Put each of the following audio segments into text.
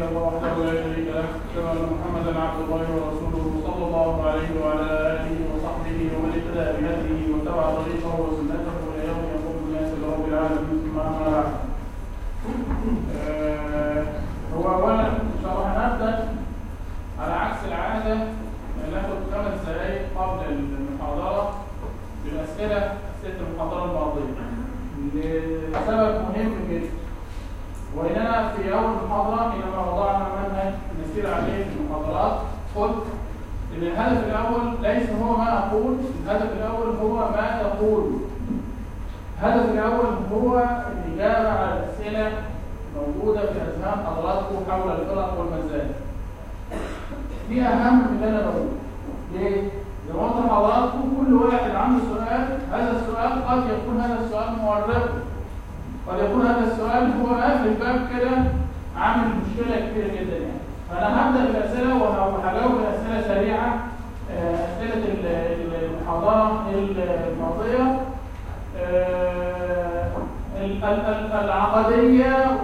الا الله وحده لا شريك له اشهد ان محمدا عبد الله ورسوله صلى الله عليه وعلى اله وصحبه ومن اهتدى بهديه واتبع طريقه وسنته الى يوم يقوم الناس لرب العالمين ثم اما بعد آه، هو اولا ان شاء الله هنبدا على عكس العاده ناخد خمس دقائق قبل المحاضره بالاسئله اسئله المحاضره الماضيه لسبب مهم جدا وإننا في أول محاضرة حينما وضعنا منهج نسير عليه في المحاضرات قلت إن الهدف الأول ليس هو ما أقول الهدف الأول هو ما تقول الهدف الأول هو الإجابة على الأسئلة موجودة في أذهان حضراتكم حول الفرق والمزايا دي أهم من اللي أنا بقوله ليه؟ زي ما قلت لحضراتكم كل واحد عنده سؤال هذا السؤال قد يكون هذا السؤال مؤرقه قد يكون هذا السؤال هو قافل الباب كده عامل مشكله كبيره جدا يعني فانا هبدا بالاسئله وهجاوب الاسئله سريعه آه، اسئله ال- المحاضره الماضيه آه، ال- ال- ال- العقديه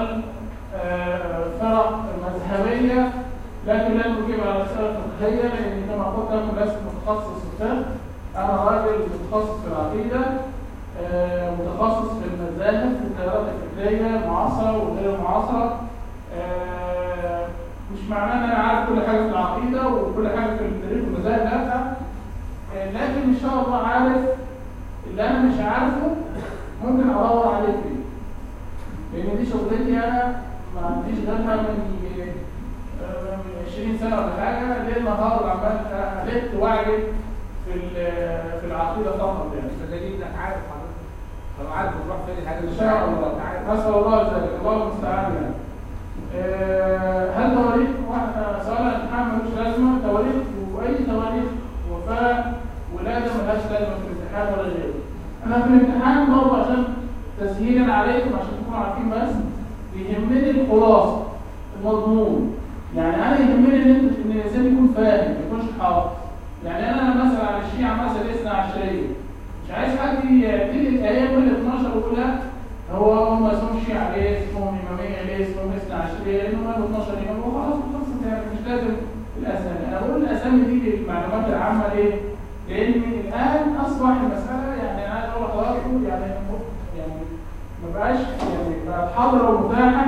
والفرق المذهبيه لكن لن اجيب على الاسئله الفقهيه لان كما قلت لكم لست متخصص في الفقه انا راجل متخصص في العقيده آه، متخصص في المذاهب في التيارات الفكريه المعاصره وغير المعاصره آه، مش معناه ان انا عارف كل حاجه في العقيده وكل حاجه في التاريخ والمذاهب لا آه، لكن ان شاء الله عارف اللي انا مش عارفه ممكن ادور عليه فيه لان دي شغلتي انا ما عنديش غيرها من آه، من 20 سنه ولا حاجه ليل نهار عمال الف واعجب في ال- في العقيده فقط يعني فدليل انك عارف حضرتك لو عارف بتروح فين الحاجه ان شاء الله نسال الله ذلك الله المستعان يعني آه، هل تواريخ واحد- سؤال الامتحان ملوش لازمه تواريخ واي تواريخ وفاه ولاده ملهاش لازمه في الامتحان ولا غيره انا في الامتحان برضه عشان تسهيلا عليكم عشان تكونوا عارفين بس يهمني الخلاصه المضمون يعني انا يهمني ان انت ان الانسان يكون فاهم ما يكونش حافظ يعني انا مثلا على الشيعه مثلا اثنا عشريه مش عايز حد يعتني الايام من 12 ويقول لا هو هم اسمهم شيعة ليه اسمهم إمامية ليه اسمهم اثنا عشرية لأنهم قالوا 12 إمام وخلاص خلصت يعني مش لازم الأسامي أنا بقول الأسامي دي للمعلومات العامة ليه؟ لأن الآن أصبح المسألة يعني أنا عايز أقول لحضراتكم يعني يعني ما بقاش يعني بقت حاضرة ومتاحة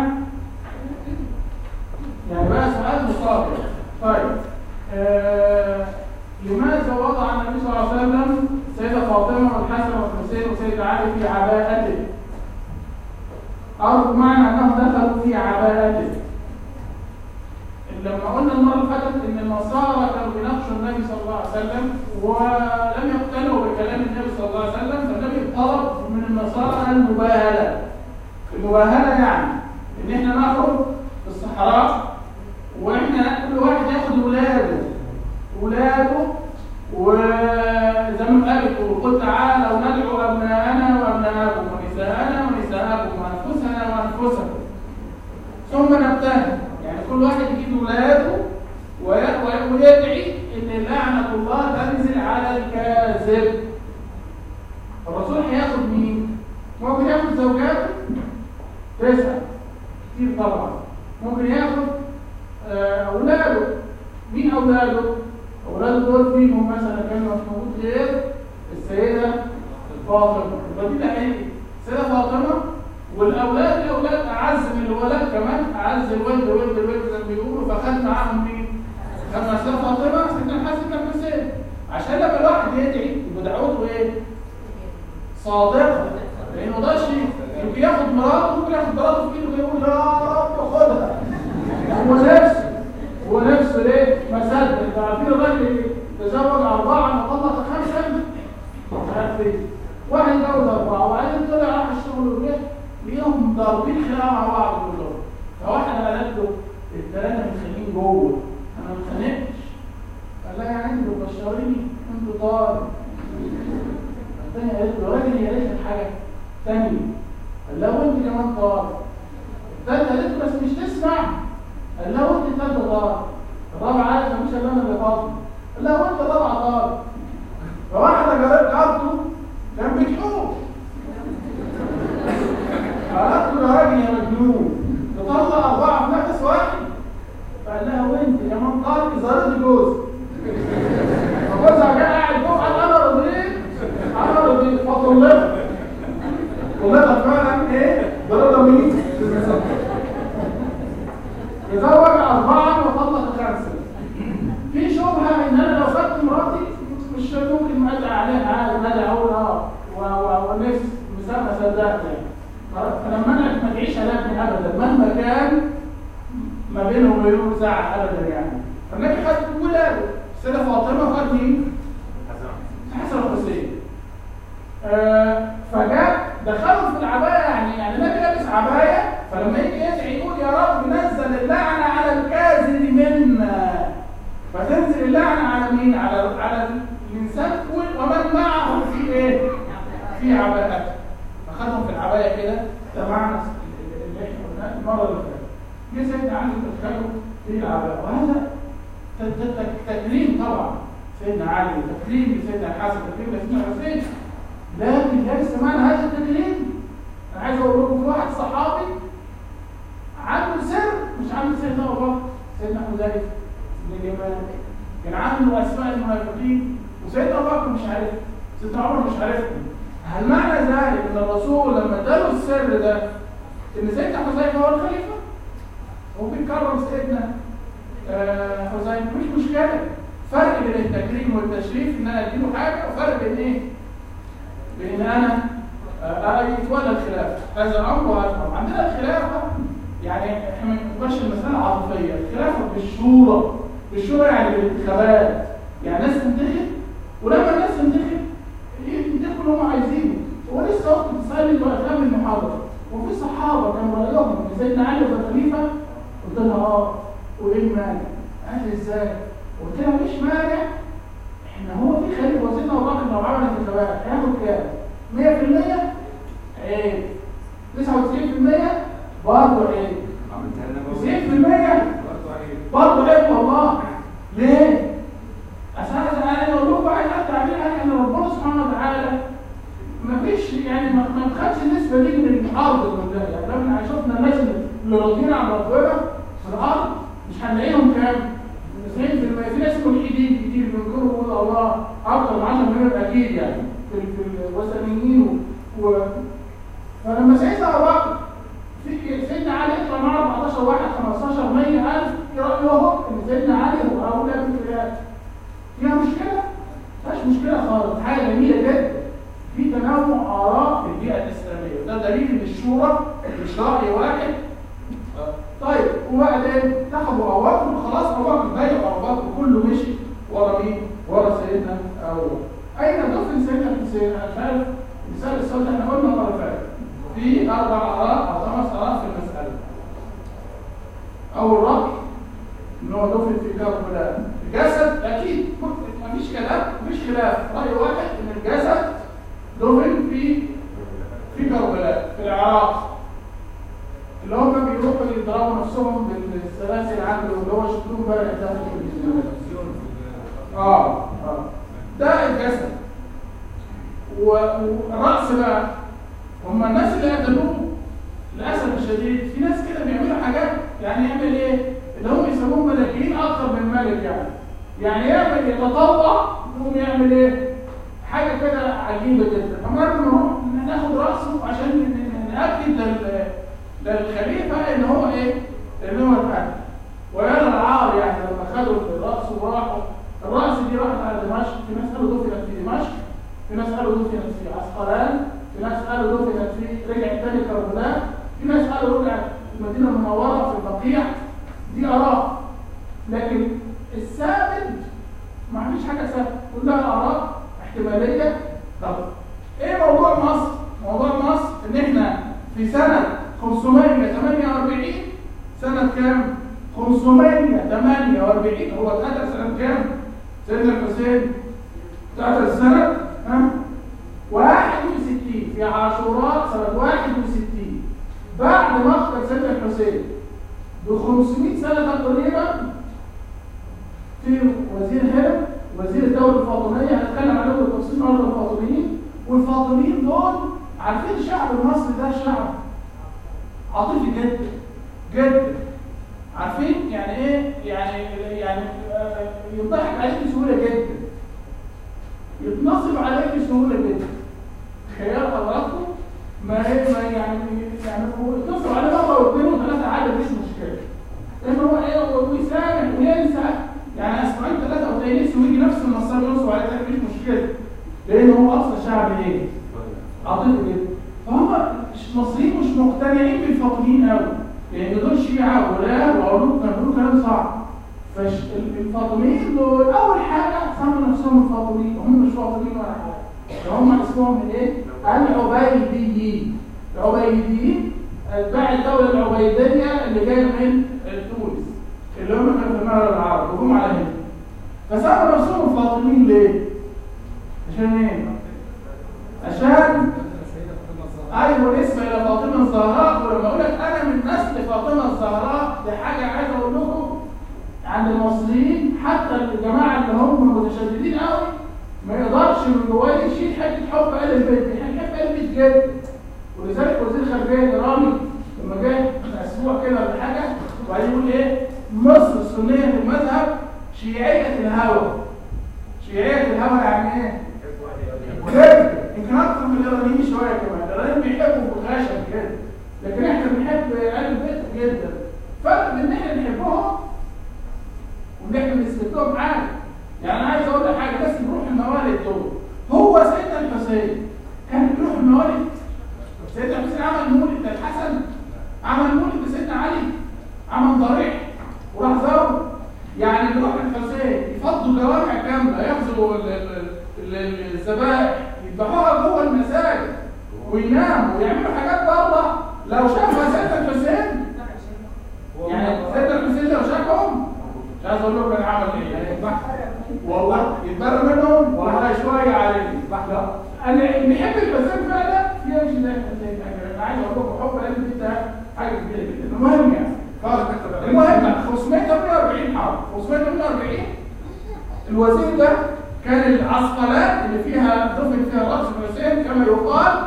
يعني بقى سؤال مصاب طيب آه لماذا وضع النبي صلى الله عليه وسلم السيدة فاطمة والحسن والحسين وسيد علي في عباءته أو بمعنى أنهم دخلوا في عباءته لما قلنا المرة اللي فاتت إن النصارى كانوا بيناقشوا النبي صلى الله عليه وسلم ولم يقتنعوا بكلام النبي صلى الله عليه وسلم فالنبي طلب من النصارى المباهلة المباهلة يعني إن إحنا نخرج في الصحراء وإحنا كل واحد ياخد ولاده ولاده وزي ما قالت وقل تعالوا ندعو أبناءنا وأبناءكم ونساءنا ونساءكم وأنفسنا وأنفسكم ثم نبتهل يعني كل واحد يجيب ولاده وي- وي- ويدعي ان لعنه الله تنزل على الكاذب الرسول هياخد مين ممكن ياخد زوجاته تسعه كتير طبعا ممكن ياخد آه، اولاده مين اولاده اولاده دول فيهم مثلا كان موجود غير السيده فاطمه يبقى دي تحقيق السيده فاطمه والاولاد الاولاد اعز من الولد كمان اعز الولد ولد الولد زي ما بيقولوا فخد معاهم مين؟ لما السيده فاطمه سيدنا الحسن كان حسين عشان لما الواحد يدعي يبقى دعوته ايه؟ صادقه لانه ده شيء يمكن ياخد مراته ممكن ياخد مراته في ايده ويقول يا رب خدها هو نفسه هو نفسه ليه؟ ما صدق انتوا عارفين الراجل تزوج اربعه وطلق خمسه مش عارف ايه واحد جوز اربعه وبعدين طلع راح الشغل وجه ليهم ضاربين خناقه مع بعض كلهم فواحد قالت له الثلاثه متخانقين جوه انا ما اتخانقتش قال لها يا عم بشريني انتوا طارق الثانيه قالت له راجل يا ريت حاجه ثانيه قال لها وانت كمان طارق الثالثه قالت له بس مش تسمع قال لها وانت الثالثه طارق الرابعه قالت مفيش الا انا اللي فاضي قال لها وانت الرابعه طارق فواحده جابت جارته كان بتحوش قالت له يا راجل يا مجنون تطلع اربعه في نفس واحد كان ما بينهم وبينهم ساعة أبدا يعني فالنبي خد ولاده السيدة فاطمة خد مين؟ حسن الحسين آه فجاء دخلوا في العباية يعني يعني النبي لابس عباية فلما يجي يدعي يقول يا رب نزل اللعنة على الكاذب منا فتنزل اللعنة على مين؟ على على الإنسان ومن معه في إيه؟ في عباءته فخدهم في العباية كده ده معنى اللي احنا قلناه المرة اللي فاتت جه سيدنا علي تدخله في العباءة وهذا ت- ت- ت- تكريم طبعا سيدنا علي تكريم لسيدنا الحسن تكريم لسيدنا الحسين لكن ليس معنى هذا التكريم انا عايز اقول لكم في واحد صحابي عنده سر مش عنده سيدنا ابو بكر سيدنا حذيفه بن اليمان كان عنده اسماء المنافقين وسيدنا ابو بكر مش عارف سيدنا عمر مش عارفهم هل معنى ذلك ان الرسول لما اداله السر ده ان سيدنا حذيفه هو الخليفه هو بيكرم سيدنا آه، حذيفه مش مشكله فرق بين التكريم والتشريف ان انا اديله حاجه وفرق بين ايه؟ بين انا آه، يتولى الخلافه هذا امر وهذا امر عندنا الخلافه يعني احنا ما نبقاش المساله عاطفيه الخلافه بالشورى بالشورى يعني بالانتخابات يعني ناس تنتخب ولما الناس تنتخب ينتخبوا اللي هم عايزينه هو لسه وقت بتصلي وافلام المحاضره وفي صحابه كانوا رايهم ان سيدنا علي يبقى خليفه قلت لها اه وايه المانع؟ قال لي ازاي؟ قلت لها مفيش مانع احنا هو في خليفه وسيدنا ابو بكر لو عمل انتخابات هياخد كام؟ 100% عيب 99% برضه عيب عملتها لنا 90% برضه عليه برضه عيب والله ليه؟ اساسا انا اقول لكم عايز تعبير عن ان ربنا سبحانه وتعالى ما فيش يعني ما ما خدش النسبه دي من الارض كلها يعني لما شفنا الناس اللي راضيين عن ربنا في الارض مش هنلاقيهم كام؟ 90% في ناس ملحدين كتير بينكروا يقولوا الله اكثر من 10 مليون اكيد يعني في في الوثنيين و... و... فلما سيدنا ابو بكر في سيدنا علي يطلع معاه 14 واحد 15 100 الف يرايهم ان سيدنا علي هو اولى بالخلافه فيها مشكله؟ مفيهاش مشكله خالص حاجه جميله جدا في تنوع اراء في البيئه الاسلاميه وده دليل ان الشورى مش راي واحد طيب وبعدين تاخدوا ابو بكر وخلاص ابو بكر بايعوا ابو بكر كله مشي ورا مين؟ ورا سيدنا ابو بكر اين دفن سيدنا الحسين؟ انا مش عارف مثال السؤال ده احنا قلنا المره اللي فاتت في اربع اراء او خمس اراء في المساله اول راي ان هو دفن في كربلاء الجسد اكيد مفيش كلام مفيش خلاف راي واحد ان الجسد دفن في في كربلاء في العراق اللي هم بيروحوا يضربوا نفسهم بالسلاسل عنده اللي هو شفتوه امبارح ده في التلفزيون تلفزيون في اه اه ده الجسد و- والرأس بقى هم الناس اللي قتلوه للأسف الشديد في ناس كده بيعملوا حاجات يعني يعمل ايه؟ اللي هم يسموهم ملاكين أكتر من ملك يعني يعني يعمل يتطوع يقوم يعمل ايه؟ حاجة كده عجيبة جدا فمرة نروح ناخد رأسه عشان ن- ن- نأكد لل- للخليفة إن هو ايه؟ إن هو اتقتل ويرى العار يعني لما خدوا الرأس وراحوا الرأس دي راحت على دمشق في ناس قالوا دفنت في دمشق في ناس قالوا دفنت في عسقلان في ناس قالوا دفنت في رجعت تاني كربلاء في ناس قالوا رجعت المدينة المنورة في البقيع دي آراء لكن الثابت ما فيش حاجة ثابتة كلها آراء احتمالية طب ايه موضوع مصر؟ موضوع مصر ان احنا في سنة 548 سنة كام؟ 548 هو اتقتل سنة كام؟ سيدنا الحسين اتقتل سنة ها؟ 61 في عاشوراء سنة 61 بعد مقتل سيدنا الحسين ب 500 سنة تقريبا في وزير هرم وزير الدولة الفاطمية هنتكلم عليهم بالتفصيل النهارده الفاطميين والفاطميين دول عارفين الشعب المصري ده شعب عاطفي جدا جدا عارفين يعني ايه يعني يعني آه، يضحك عليك بسهوله جدا يتنصب عليك بسهوله جدا خيال حضراتكم ما هي ما يعني يعني هو يتنصب عليه مره واثنين وثلاثه عادي مفيش مشكله لان هو ايه هو ويسامح وينسى يعني اسبوعين ثلاثه او تاني ويجي نفس النصاب ينصب عليه تاني مفيش مشكله لان هو اصلا شعب ايه؟ عاطفي جدا فهم المصريين مش مقتنعين بالفاطميين قوي لان دول شيعه ولا وعلوم كانوا بيقولوا كلام صعب فالفاطميين دول اول حاجه سموا نفسهم الفاطميين هم مش فاطميين ولا حاجه ده هم اسمهم ايه؟ العبيديين العبيديين اتباع الدوله العبيديه اللي جايه من تونس اللي هم كانوا في المغرب العربي وهم على هنا فسموا نفسهم الفاطميين ليه؟ عشان ايه؟ عشان ايوه نسبه الى فاطمه الزهراء ولما اقول لك انا من نسل فاطمه الزهراء دي حاجه عايز اقول لكم عند المصريين حتى الجماعه اللي هم متشددين قوي ما يقدرش من جواه يشيل حته حب ال البيت احنا بنحب ال البيت جدا ولذلك وزير الخارجيه الايراني لما جه من اسبوع كده ولا حاجه وبعدين يقول ايه مصر سنيه المذهب شيعيه الهوى شيعيه الهوى يعني ايه؟ جدا يمكن اكتر من الايرانيين شويه كمان الايرانيين بيحبوا بغشم كده لكن احنا بنحب ال البيت جدا فرق بين ان احنا نحبهم وان احنا نثبت لهم حاجه يعني انا عايز اقول لك حاجه بس نروح الموالد دول هو سيدنا الحسين كان بيروح الموالد سيدنا الحسين عمل مولد للحسن عمل مولد لسيدنا علي عمل ضريح وراح زاره يعني بيروح الحسين يفضوا جوامع كامله ياخذوا الذبائح يذبحوها جوه المساجد ويناموا ويعملوا حاجات بره لو شافها سيدنا الحسين يعني سيدنا الحسين لو شافهم مش عايز اقول لكم كان عمل ايه والله يتبرى منهم ولا شويه عليه لا انا نحب الحسين فعلا فيها مش زي الحسين انا عايز اقول لكم حب قلبي ده حاجه كبيره جدا المهم يعني المهم 548 حرب 548 الوزير ده كان العسقلات اللي فيها دفن فيها راس الحسين كما يقال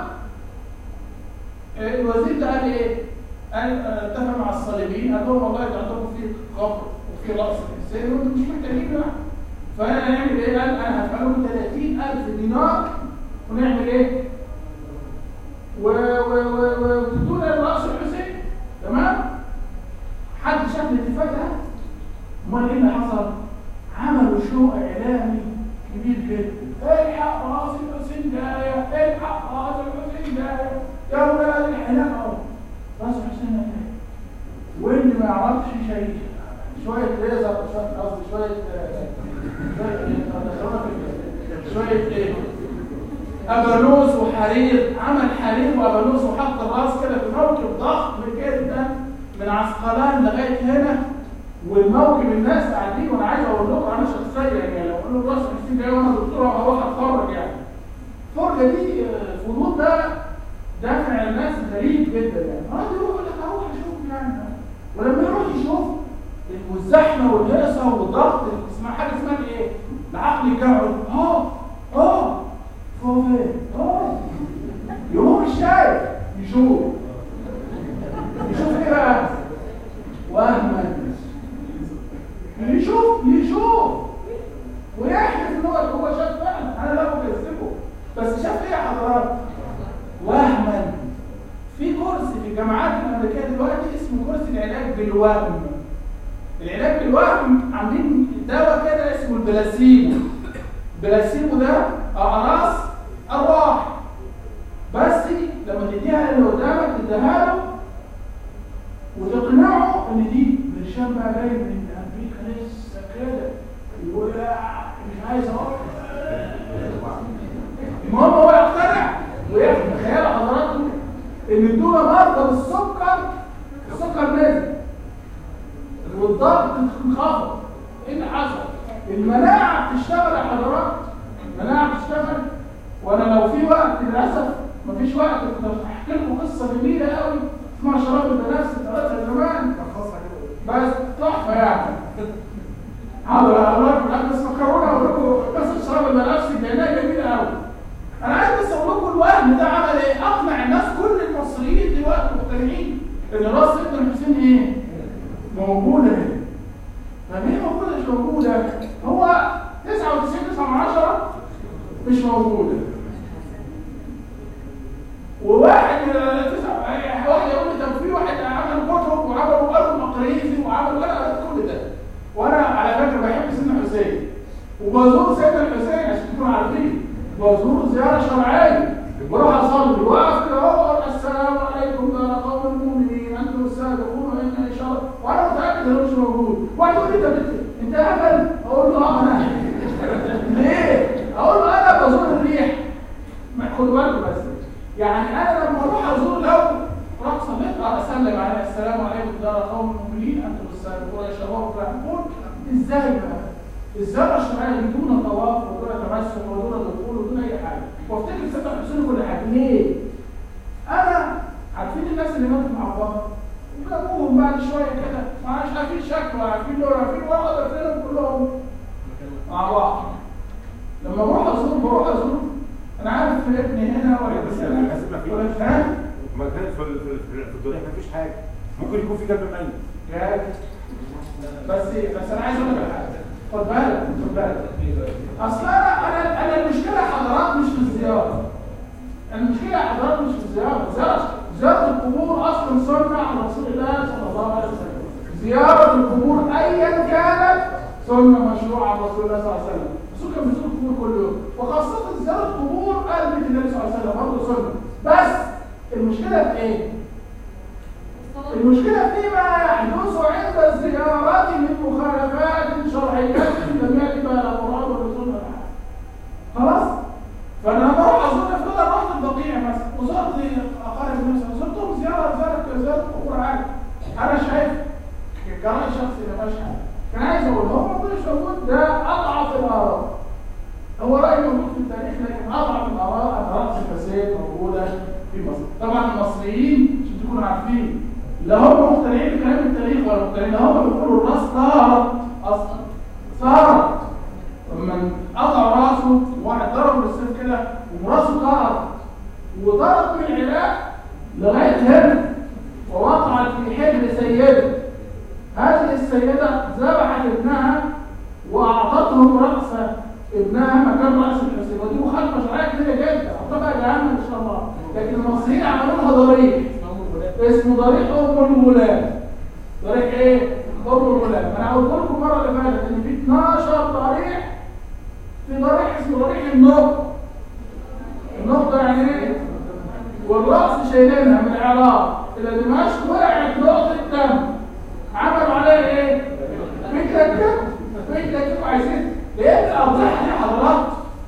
الوزير ده قال ايه؟ قال اتفق مع الصليبيين قال لهم والله انتوا عندكم في قبر وفي راس الحسين وانتم مش محتاجين بقى فانا هنعمل ايه؟ قال انا هدفع لكم 30000 دينار ونعمل ايه؟ وتدونا راس الحسين تمام؟ حد شاف الاتفاق ده؟ امال ايه اللي حصل؟ عملوا شو اعلامي كبير جدا الحق راس الحسين جايه الحق راس الحسين جايه يا ولاد الحلاق اهو راس الحسين جايه واللي ما يعرفش شيء شويه ليزر قصدي شويه شويه ايه ابانوس وحرير عمل حرير وابانوس وحط الراس كده في موكب ضخم جدا من عسقلان لغايه هنا والموكب الناس قاعدين وانا عايز اقول لكم انا شخصيا يعني لو اقول له راس حسين جاي وانا دكتور هروح اتفرج يعني الفرجه دي الفضول ده دافع الناس غريب جدا يعني اه يروح يقول لك اروح اشوف يعني ولما يروح يشوف والزحمه والهيصه والضغط اسمها حاجه اسمها ايه؟ العقل يقعد اه اه فوق فين؟ اه يقوم مش شايف يشوف يشوف ايه بقى؟ وهما يشوف يشوف ويحلف ان هو هو شاف فعلا انا لا بكذبه بس شاف ايه يا حضرات؟ وهما في كورس في الجامعات الامريكيه دلوقتي اسمه كورس العلاج بالوهم العلاج بالوهم عاملين دواء كده اسمه البلاسيبو البلاسيبو ده اقراص ارواح بس لما تديها اللي قدامك تديها له وتقنعه ان دي برشام بقى جاي من امريكا لسه كده ومش عايز اقول المهم هو يقتنع وياخد تخيل حضراتكم ان دول مرضى بالسكر السكر نزل والضغط انخفض ايه اللي حصل؟ المناعه بتشتغل يا حضرات المناعه بتشتغل وانا لو في وقت للاسف مفيش وقت كنت احكي لكم قصه جميله قوي اسمها شراب البنفس ثلاثه زمان بس تحفه يعني حاضر اقول لكم بس فكرونا اقول لكم بس شراب البنفس لانها جميله قوي انا عايز بس اقول لكم الوهم ده عمل ايه؟ اقنع الناس كل المصريين دلوقتي مقتنعين ان راس سيدنا الحسين ايه؟ موجوده هنا طب ليه موجوده مش موجوده؟ هو 99 9 من 10 مش موجوده وواحد تسع واحد يقول لي طب في واحد عمل كتب وعمل قلم مقريزي وعمل وانا كل ده وانا على فكره بحب سيدنا الحسين وبزور سيدنا الحسين عشان تكونوا عارفين بزور زياره شرعيه بروح اصلي واقف كده اهو السلام عليكم يا قوم المؤمنين انتم السابقون خدوا بالكم بس يعني انا لما اروح ازور لو رحت صليت اه اسلم عليه السلام عليكم دار قوم المؤمنين انتم السابقون يا شباب الرحمون ازاي بقى؟ الزياره الشرعيه دي دون طواف ودون تمسك ودون دخول ودون اي حاجه وافتكر سيدنا الحسين كل حاجه ليه؟ انا عارفين الناس اللي ماتوا مع بعض وجابوهم بعد شويه كده ما مش عارفين شكله عارفين لون عارفين واحد عارفينهم كلهم مع بعض لما بروح ازور بروح ازور انا عارف ابني هنا ولا بس أنا حاسس ما فيه. ولا فاهم ما كانت في ال- في ال- في الضريح ما فيش حاجه ممكن يكون في كلب ميت جاد بس بس انا عايز اقول لك على حاجه خد بالك خد بالك اصل انا انا انا المشكله حضرات مش في الزياره المشكله حضرات مش في الزياره زياره زياره القبور اصلا سنه عن رسول الله صلى الله عليه وسلم زياره القبور ايا كانت سنه مشروعه عن رسول الله صلى الله عليه وسلم الرسول كان بيزور القبور كل يوم وخاصه زياره القبور قال بيت النبي صلى الله عليه وسلم برضه سنه بس المشكله في ايه؟ المشكلة فيما يحدث عند الزيارات من مخالفات شرعية لم يأتي بها لا القرآن ولا السنة ولا حاجة. خلاص؟ فأنا لما أروح أزور افرض أنا رحت البقيع مثلا وزرت أقارب الناس زرتهم زيارة زيارة زيارة قبور عادي. أنا شايف كرأي شخصي ما فيهاش حاجة. كان عايز أقول هو ما كانش موجود ده أضعف الآراء. هو رأي موجود في التاريخ لكن أضعف الآراء أن رأس الفساد موجودة في مصر. طبعا المصريين عشان تكونوا عارفين لا هم مقتنعين بكلام التاريخ ولا مقتنعين لا هم بيقولوا الراس طارت اصلا صارت لما قطع راسه واحد ضربه بالسيف كده وراسه طارت وطارت من العراق لغايه هنا ووقعت في حجر سيده هذه السيده ذبحت ابنها واعطتهم راس ابنها مكان راس الحسين ودي مخالفه شرعيه كبيره جدا هتبقى جهنم ان شاء الله لكن المصريين عملوا لها ضريح اسمه ضريح ام الولاد ضريح ايه ام الولاد انا قلت لكم المره اللي فاتت ان في 12 ضريح في ضريح اسمه ضريح النقطه النقطه يعني ايه والراس شايلينها من العراق الى دمشق وقعت نقطه دم عملوا عليها ايه بيتلككوا بيتلككوا عايزين لان الاضرحه دي حضرات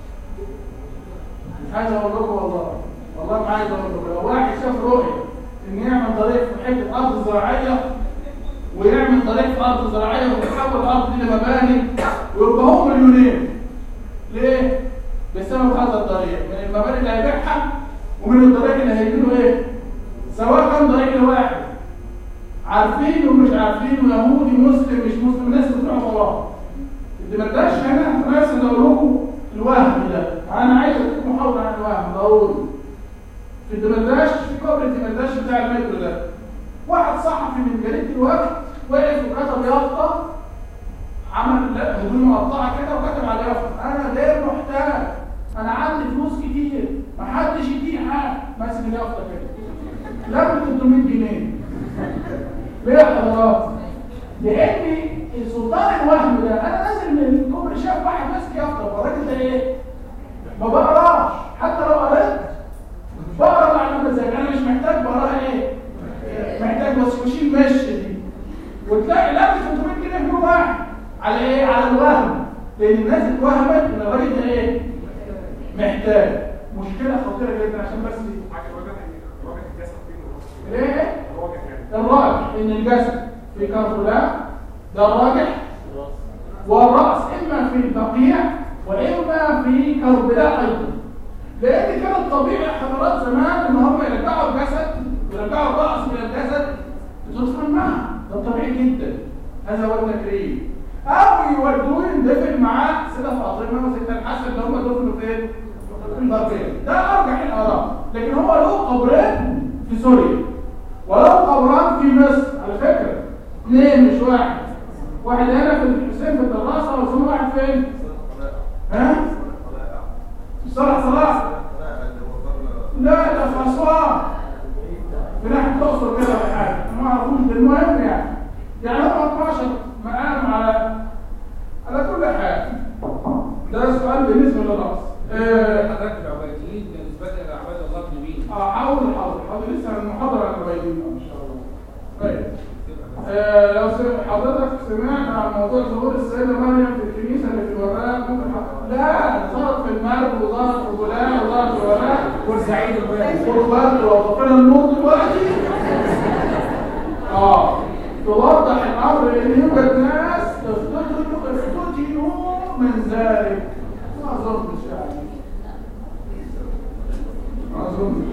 مش عايز اقول لكم والله والله ما عايز اقول لكم لو واحد شاف رؤيه ان يعمل طريق في حته ارض زراعيه ويعمل طريق في ارض زراعيه ويحول الارض دي لمباني ويبقى هو مليونير ليه؟ بسبب هذا الطريق من المباني اللي هيبيعها ومن الطريق اللي هيجي له ايه؟ سواء كان طريق لواحد عارفين ومش عارفين ويهودي مسلم مش مسلم الناس بتوع الله اللي ما اداش هنا ناس اللي اقول لكم الوهم ده انا عايز اديكم محاضره عن الوهم ضروري في الدمرداش في قبر الدمرداش بتاع المترو ده واحد صحفي من جريده الوقت وقف وكتب يافطه عمل لا هدوم مقطعه كده وكتب على اليافطه انا غير محتاج انا عندي فلوس كتير ما حدش يديني حاجه ماسك اليافطه كده لم 300 جنيه ليه يا حضرات؟ لان سلطان الوهم ده انا نازل من الكوبري شاف واحد ماسك يافطه والراجل ده ايه؟ ما بقراش حتى لو قريت بقرا مع المزاج انا مش محتاج بقراها ايه محتاج بس وشيل مشي دي وتلاقي لا 300 جنيه في يوم واحد على ايه على الوهم لان الناس اتوهمت ان الراجل ده ايه محتاج مشكله خطيره جدا عشان بس ليه الراجح ان الجسد في كربلاء ده الراجح والراس اما في البقيع واما في كربلاء ايضا لان كان الطبيعي حضارات زمان ان هم يرجعوا الجسد يرجعوا الراس من الجسد بتدخل معه ده طبيعي جدا هذا هو التكريم او يودوه يندفن معاه سيده فاطمه وسيدنا الحسن اللي هم دفنوا فين؟ في البقيع ده ارجح الاراء لكن هو له قبرين في سوريا وله قبران في مصر على فكره اثنين مش واحد واحد هنا في الحسين في الدراسه وثم واحد فين؟ ها؟ في صلاح صلاح لا ده في اسوان في ناحيه الاقصر كده ولا حاجه ما اعرفوش المهم يعني يعني هم 12 مقام على على كل حال ده سؤال بالنسبه للراس آه، حضرتك العبيديين بالنسبه لعباد الله بن مين؟ اه حاول حاضر حاضر لسه المحاضره عن البيضين ان شاء الله طيب آه لو سم- حضرتك سمعت عن موضوع ظهور السيدة مريم في الكنيسة اللي في الوراق ممكن حضرتك لا ظهرت في المرج وظهرت في فلان وظهرت في الوراق سعيد البيض خد بالك لو طفينا النور دلوقتي اه توضح الامر ان يوجد ناس تفتكر افتتنوا من ذلك ما اظنش يعني ما اظنش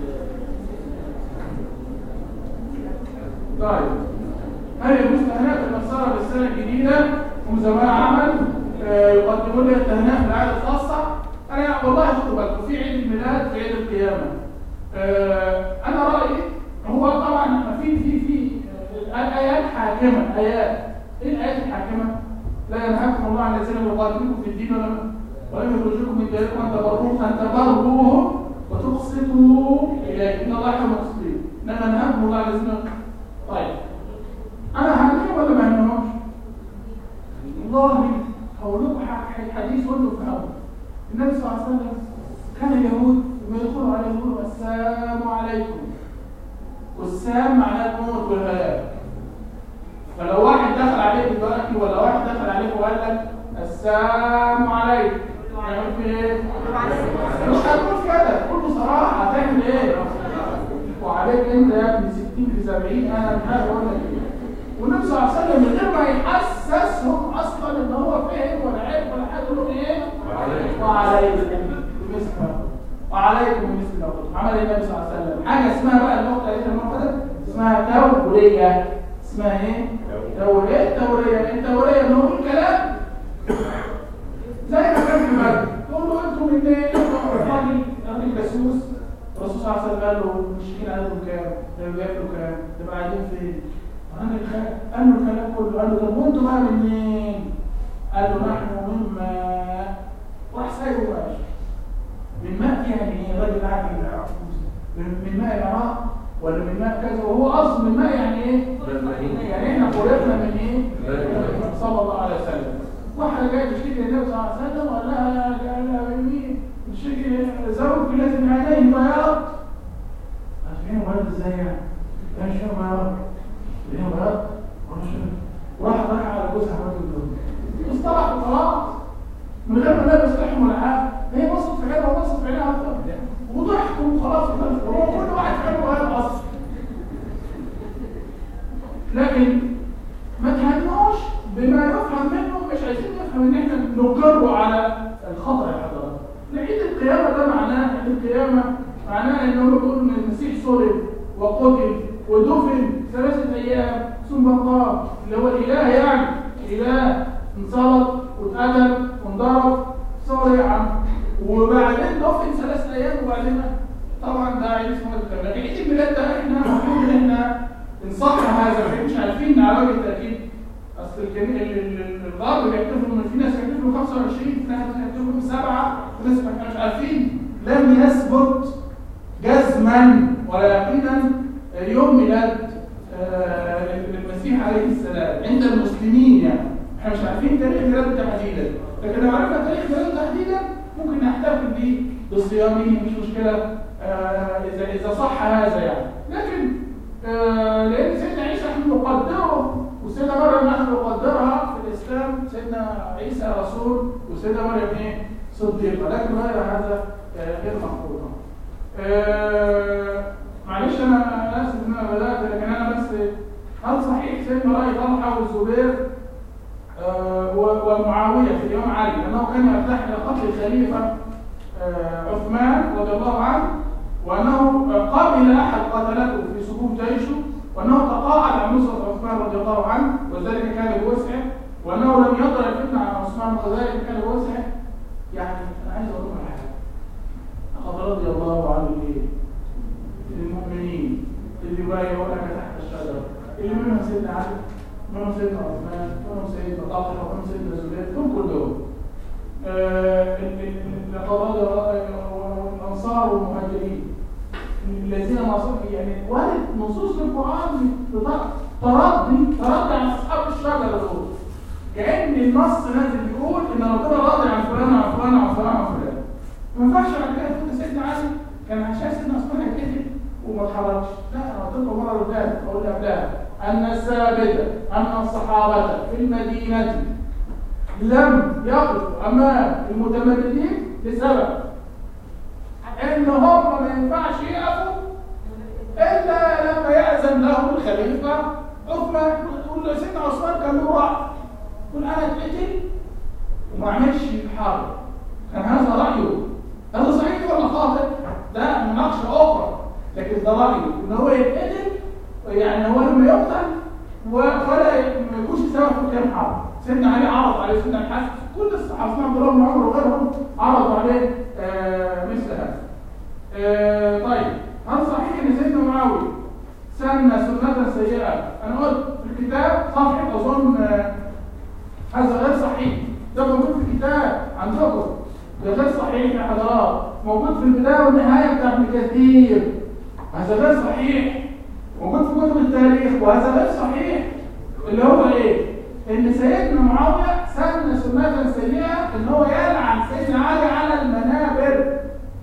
طيب هذه المستهنات المسارة بالسنة الجديدة هم زمان عمل آه، يقدمون لي التهنئة في العادة الخاصة أنا والله خدوا بالكم في عيد الميلاد في عيد القيامة آه، أنا رأيي هو طبعا في في في آه، آيات حاكمة آيات إيه الآيات الحاكمة؟ لا ينهاكم الله عن الذين يقاتلوكم في الدين ولم ولم يخرجوكم من دياركم أن تبروهم أن تبروهم وتقسطوا إليه إن الله يحب المقسطين إنما ينهاكم الله عن الذين طيب انا هنيه ولا ما هنيهمش والله هقول لكم ح- حديث وانتم تفهموا النبي صلى الله عليه وسلم كان اليهود لما يدخلوا عليه يقولوا السلام عليكم والسلام معناه الموت والهلاك فلو واحد دخل عليك دلوقتي ولا واحد دخل عليك وقال لك السلام عليكم هيعمل في ايه؟ مش هتقول كده قول بصراحه هتعمل ايه؟ وعليك انت يا ابني 60 في 70 انا مش عارف اقول لك ايه والنبي صلى الله عليه وسلم من غير ما يحسسهم اصلا ان هو فاهم ولا عارف ولا حاجه يقول لهم ايه؟ وعليكم بمثل ما قلت. وعليكم بمثل ما قلت. عمل ايه النبي صلى الله عليه وسلم؟ حاجه اسمها بقى اللي هو قالتها المره اللي فاتت اسمها توريه اسمها ايه؟ توريه توريه التوريه ان هو الكلام زي ما كان في بدر تقول له انتوا من ايه؟ راجل راجل جاسوس الرسول صلى الله عليه وسلم قال له المشركين عددهم كام؟ ده بياكلوا كام؟ ده قاعدين فين؟ قال له الخ- قال له الكلام كله قال له طب وانتوا بقى منين؟ قال له نحن مما راح سايبه ماشي من ماء يعني ايه؟ الراجل قاعد من من ماء العراق ولا من ماء كذا وهو اصل من ماء يعني ايه؟ يعني احنا خلقنا من ايه؟ صلى الله عليه وسلم واحده جايه تشتكي للنبي صلى الله عليه وسلم وقال لها قال لها مين؟ تشتكي زوجك لازم عليه بياض عارفين ولد ازاي يعني؟ لا مش فاهم بياض ليه بياض؟ واحد راح على جوزها عملت له اصطلح وخلاص من غير ما النبي يصلحهم ولا حاجه هي بصت في عينها وبصت في عينها اكتر وضحكوا وخلاص هو كل واحد فاهم بياض اصلا لكن ما تهنوش بما يفهم منه مش عايزين نفهم ان احنا نقر على الخطا يا حضرات عيد القيامه ده معناه عيد القيامه معناه ان هو بيقول ان المسيح صلب وقتل ودفن ثلاثه ايام ثم قام اللي هو الاله يعني اله انصلب واتقتل وانضرب صارعا وبعدين دفن ثلاث ايام وبعدين طبعا ده عيد اسمه القيامه لكن عيد الميلاد ده احنا المفروض ان احنا نصحح هذا احنا مش عارفين على وجه التاكيد اصل الجميع ال- ال- ال- الغرب بيحتفلوا من في ناس بيحتفلوا 25 في ناس بيحتفلوا سبعه في ناس احنا مش عارفين لم يثبت جزما ولا يقينا يوم ميلاد آه، المسيح عليه السلام عند المسلمين يعني احنا مش عارفين تاريخ ميلاده تحديدا لكن لو عرفنا تاريخ ميلاده تحديدا ممكن نحتفل به بصيامه مش مشكله آه، اذا اذا صح هذا يعني لكن آه، لان سيدنا عيسى احنا نقدره وسيدنا مريم نحن نقدرها في الاسلام سيدنا عيسى رسول وسيدنا مريم ايه صديقه لكن غير هذا آه، غير مقبول آه، معلش انا اسف ان انا بدات لكن انا بس هل صحيح سيدنا راي طلحه والزبير آه، و- ومعاويه في يوم علي انه كان يرتاح الى قتل الخليفه آه، عثمان رضي الله عنه وانه قابل احد قتلته في صفوف جيشه وانه تقاعد عن نصره عثمان رضي الله عنه وذلك كان بوسعه وانه لم يطرح الفتنه عن عثمان وذلك كان بوسعه يعني انا عايز اقول لكم على حاجه لقد رضي الله عن الايه؟ المؤمنين اللي بايعونك تحت الشجره اللي منهم سيدنا علي منهم سيدنا عثمان منهم سيدنا طلحه ومنهم سيدنا الزبير دول كلهم آه، ال- ال- ال- لقد رضي الله- والانصار والمهاجرين الذين نصروا يعني وارد نصوص في القران بتاع- ترضي ترضي عن اصحاب الشجره دول كان النص نازل بيقول ان ربنا راضي عن فلان وعن فلان وعن فلان وعن فلان ما ينفعش بعد كده تقول سيدنا علي كان عشان سيدنا عثمان هيتقتل وما اتحركش لا انا قلت لكم المره اللي فاتت اقول قبلها ان الثابت ان الصحابه في المدينه لم يقفوا امام المتمردين لسبب ان هم ما ينفعش يقفوا الا لما يأذن لهم الخليفه عثمان يقول له سيدنا عثمان كان له راي يقول انا اتقتل وما عملش حرب كان هذا رايه هذا صحيح ولا خاطئ؟ ده مناقشه اخرى لكن ده رايه ان هو يتقتل يعني هو لما يقتل و- ولا ما يكونش سبب في كام حرب سيدنا علي عرض عليه سيدنا الحسن كل الصحابه سيدنا عبد الله بن عمر وغيرهم عرضوا عليه آه مثل هذا آه طيب هل صحيح ان سيدنا معاويه سن سنه سيئه انا قلت في الكتاب صفحه اظن آه هذا غير صحيح ده موجود في الكتاب عندكم ده غير صحيح يا حضرات موجود في البدايه والنهايه بتاع ابن كثير هذا غير صحيح موجود في كتب التاريخ وهذا غير صحيح اللي هو ايه ان سيدنا معاويه سن سنه سيئه ان هو يلعن سيدنا علي على المنابر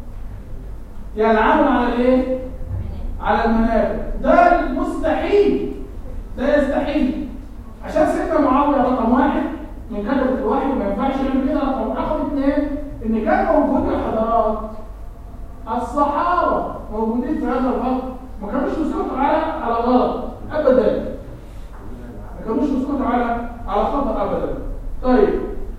يلعنه على الايه على المنابر ده مستحيل ده يستحيل عشان سيدنا معاويه رقم واحد من كتبة الوحي ما ينفعش يعمل كده رقم رقم اثنين ان كان موجود يا حضرات الصحابه موجودين في هذا الوقت ما كانوش يسكتوا على على غلط ابدا ما كانوش يسكتوا على على خطا ابدا طيب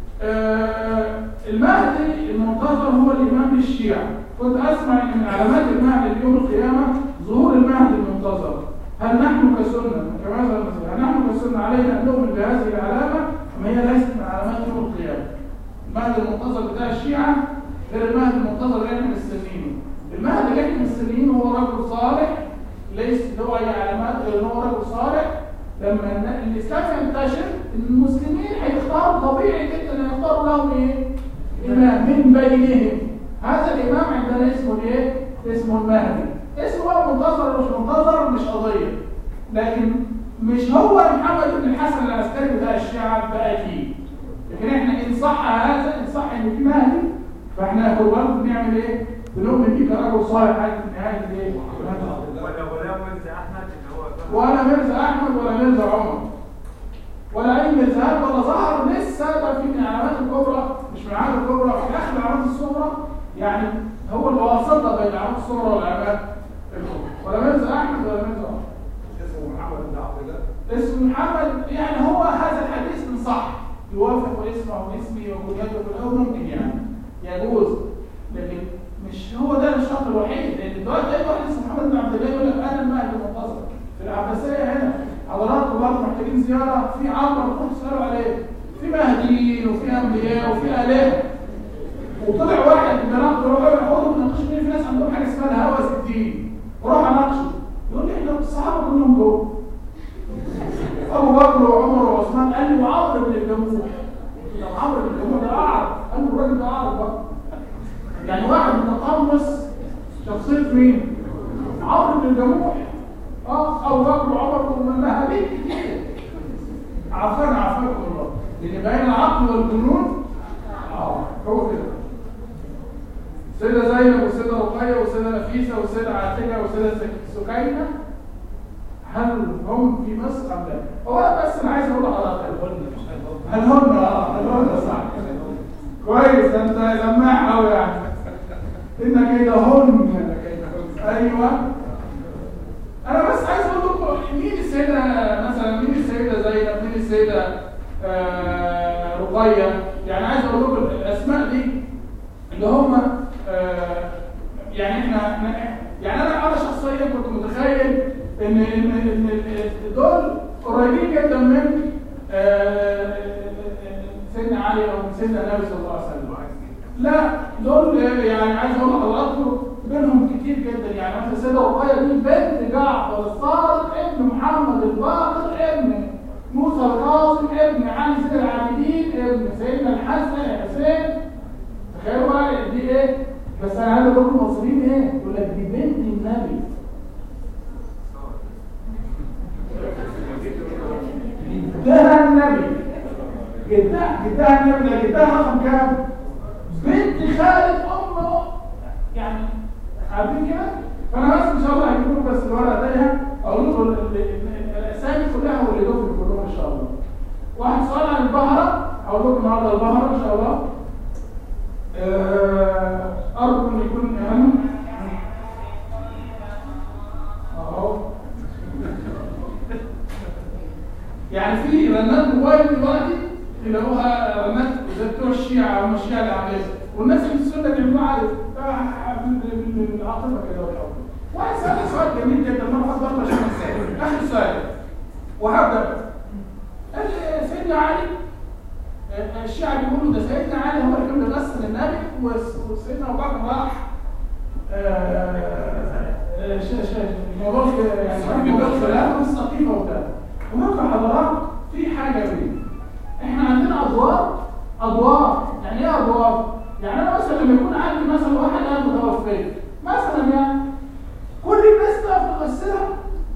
آه المهدي المنتظر هو الامام للشيعه كنت اسمع ان من علامات المهدي يوم القيامه ظهور المهدي المنتظر هل نحن كسنه كماذا المسيح هل نحن كسنه علينا ان نؤمن بهذه العلامه ام هي ليست من علامات يوم القيامه المهدي المنتظر بتاع الشيعه غير المهدي المنتظر اللي احنا مستنيينه المهدي اللي احنا مستنيينه هو رجل صالح ليس له اي علامات غير ان هو رجل صالح لما الن- الاسلام ينتشر المسلمين هيختاروا طبيعي جدا ان يختاروا لهم ايه؟ امام من بينهم هذا الامام عندنا اسمه ايه؟ اسمه المهدي اسمه بقى منتظر ولا مش منتظر مش قضيه لكن مش هو محمد بن الحسن العسكري بتاع الشيعه ده اكيد لكن احنا ان صح هذا ان صح ان في مهدي فاحنا قربان بنعمل ايه؟ بنؤمن بيه كرجل صالح عايز في نهايه الايه؟ ولا ولا مرزا احمد اللي هو ولا مرزا احمد ولا مرزا عمر ولا اي مرزاات ولا ظهر لسه ده في من العلامات الكبرى مش من العلامات الكبرى في اخر العلامات الصغرى يعني هو الواسطه بين العلامات الصغرى والعلامات الكبرى ولا مرزا احمد ولا مرزا عمر اسمه محمد بن عبد الله اسم محمد يعني هو هذا الحديث من صح يوافق اسمه واسمي وكنيته كله ممكن يعني يجوز لكن مش هو ده الشرط الوحيد لان دلوقتي اي واحد اسمه محمد بن عبد الله يقول لك انا المهدي المنتظر في العباسيه هنا حضراتكم برضه محتاجين زياره في عمرو تروح تسالوا عليه في مهديين وفي انبياء وفي الهه وطلع واحد من رفض روح يقعدوا بناقش مين في ناس عندهم حاجه اسمها الهوس الدين وراح اناقشه يقول لي احنا الصحابه كلهم جوه ابو بكر وعمر وعثمان قال لي وعمرو بن الجموح طب عمرو بن الجموح ده اعرف قال له الراجل ده اعرف بقى يعني واحد متقمص شخصيه مين؟ عمرو بن الجموح اه ابو بكر وعمر والمهدي عافانا عافاكم الله لان بين العقل والجنون اه هو كده سيدة زينب وسيدة رقية وسيدة نفيسة وسيدة عاتكة وسيدة سك- سكينة هل هم في مصر أم لا؟ هو أنا بس أنا عايز أقول لحضرتك هل هم اه هل هم صح كويس أنت لماح أوي يعني إن كيدهن أيوه أنا بس عايز أقول لكم مين السيدة مثلا مين السيدة زينب مين السيدة آه رقية يعني عايز أقول لكم الأسماء دي اللي هم آه يعني احنا احنا يعني انا انا شخصيا كنت متخيل ان ان ان ال- دول قريبين جدا من آه، سيدنا علي او من سيدنا النبي صلى الله عليه وسلم لا دول يعني عايز اقول لحضراتكم بينهم كتير جدا يعني مثلا السيده رقيه دي بنت جعفر الصادق ابن محمد الباقر ابن موسى القاسم ابن علي سيد العابدين ابن سيدنا الحسن الحسين تخيلوا بقى دي ايه بس انا عايز اقول لكم المصريين ايه يقول لك دي بنت النبي جدها النبي جدها جدها النبي ده جدها رقم كام بنت خالد امه يعني عارفين كده فانا بس ان شاء الله هجيب لكم بس الورقه دي اقول لكم ال- ال- ال- الاسامي كلها ولدوهم كلهم ان شاء الله واحد سؤال عن البهره هقول لكم النهارده البهره ان شاء الله آه، أرجو أن يكون أهم رنات موبايل دلوقتي تلاقوها رنات زي بتوع الشيعة او الشيعة العادية والناس اللي في السنة بيعملوها عادي آه، بال- بال- بالعاطفة كده والحب واحد سأل سؤال جميل جدا مرة واحدة برضه عشان أنساه آخر سؤال وهبدأ قال لي سيدنا علي آه، الشيعة بيقولوا ده سيدنا علي هو اللي كان بيغسل النبي وس- وسيدنا أبو بكر راح آه، ش- ش- موضوع يعني كان موضوع خلاف السقيفة وبتاع هناك حضارات في حاجة دي احنا عندنا ادوار ادوار يعني ايه ادوار؟ يعني انا مثلا لما يكون عندي مثلا واحد قاعد متوفي مثلا يعني كل الناس تقف تغسلها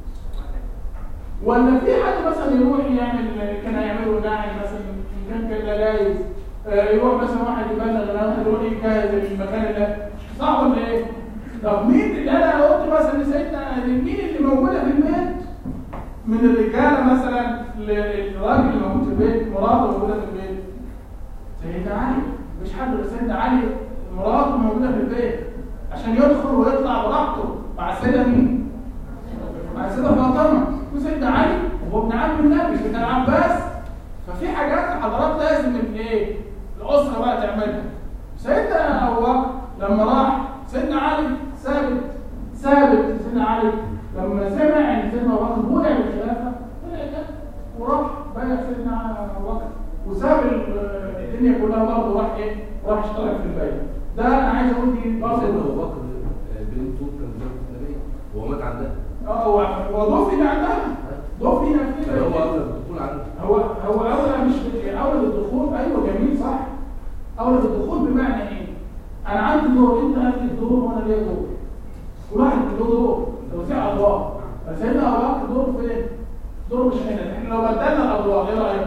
ولا في حد مثلا يروح يعمل كان هيعملوا ناعي مثلا إن كان كده جايز آه، يروح مثلا واحد يبلغ انا واحد يروح يجهز المكان ده صح ولا ايه؟ طب مين اللي انا قلت مثلا لسيدنا مين اللي موجوده في البيت من الرجاله مثلا للراجل اللي موجود في البيت مراته موجوده في البيت سيدنا علي مش حد غير سيدنا علي مراته موجوده في البيت عشان يدخل ويطلع براحته مع السيده مين؟ مع السيده فاطمه وسيدنا علي وهو ابن عم النبي مش ابن العباس ففي حاجات حضارات لازم الايه؟ الاسره بقى تعملها سيدنا ابو بكر لما راح سيدنا علي ثابت ثابت سيدنا علي لما سمع ان سيدنا ابو بكر بويع بالخلافه طلع كده وراح بايع سيدنا ابو بكر وساب ال- الدنيا كلها برضه راح ايه؟ راح اشترك في البيع ده انا عايز اقول دي سيدنا برضه ابو بكر آه، بنته كان زوجة النبي وهو مات عندها اه هو هو ضفي عندها ضفي كان هو نفسه قبل الدخول عنده هو هو اولى مش اولى بالدخول ايوه جميل صح اولى بالدخول بمعنى ايه؟ انا عندي دور انت عندك دور وانا ليا دور كل واحد له دور توزيع ادوار فسيدنا ابو بكر دوره فين؟ دوره مش هنا احنا لو بدلنا الادوار ايه رايك؟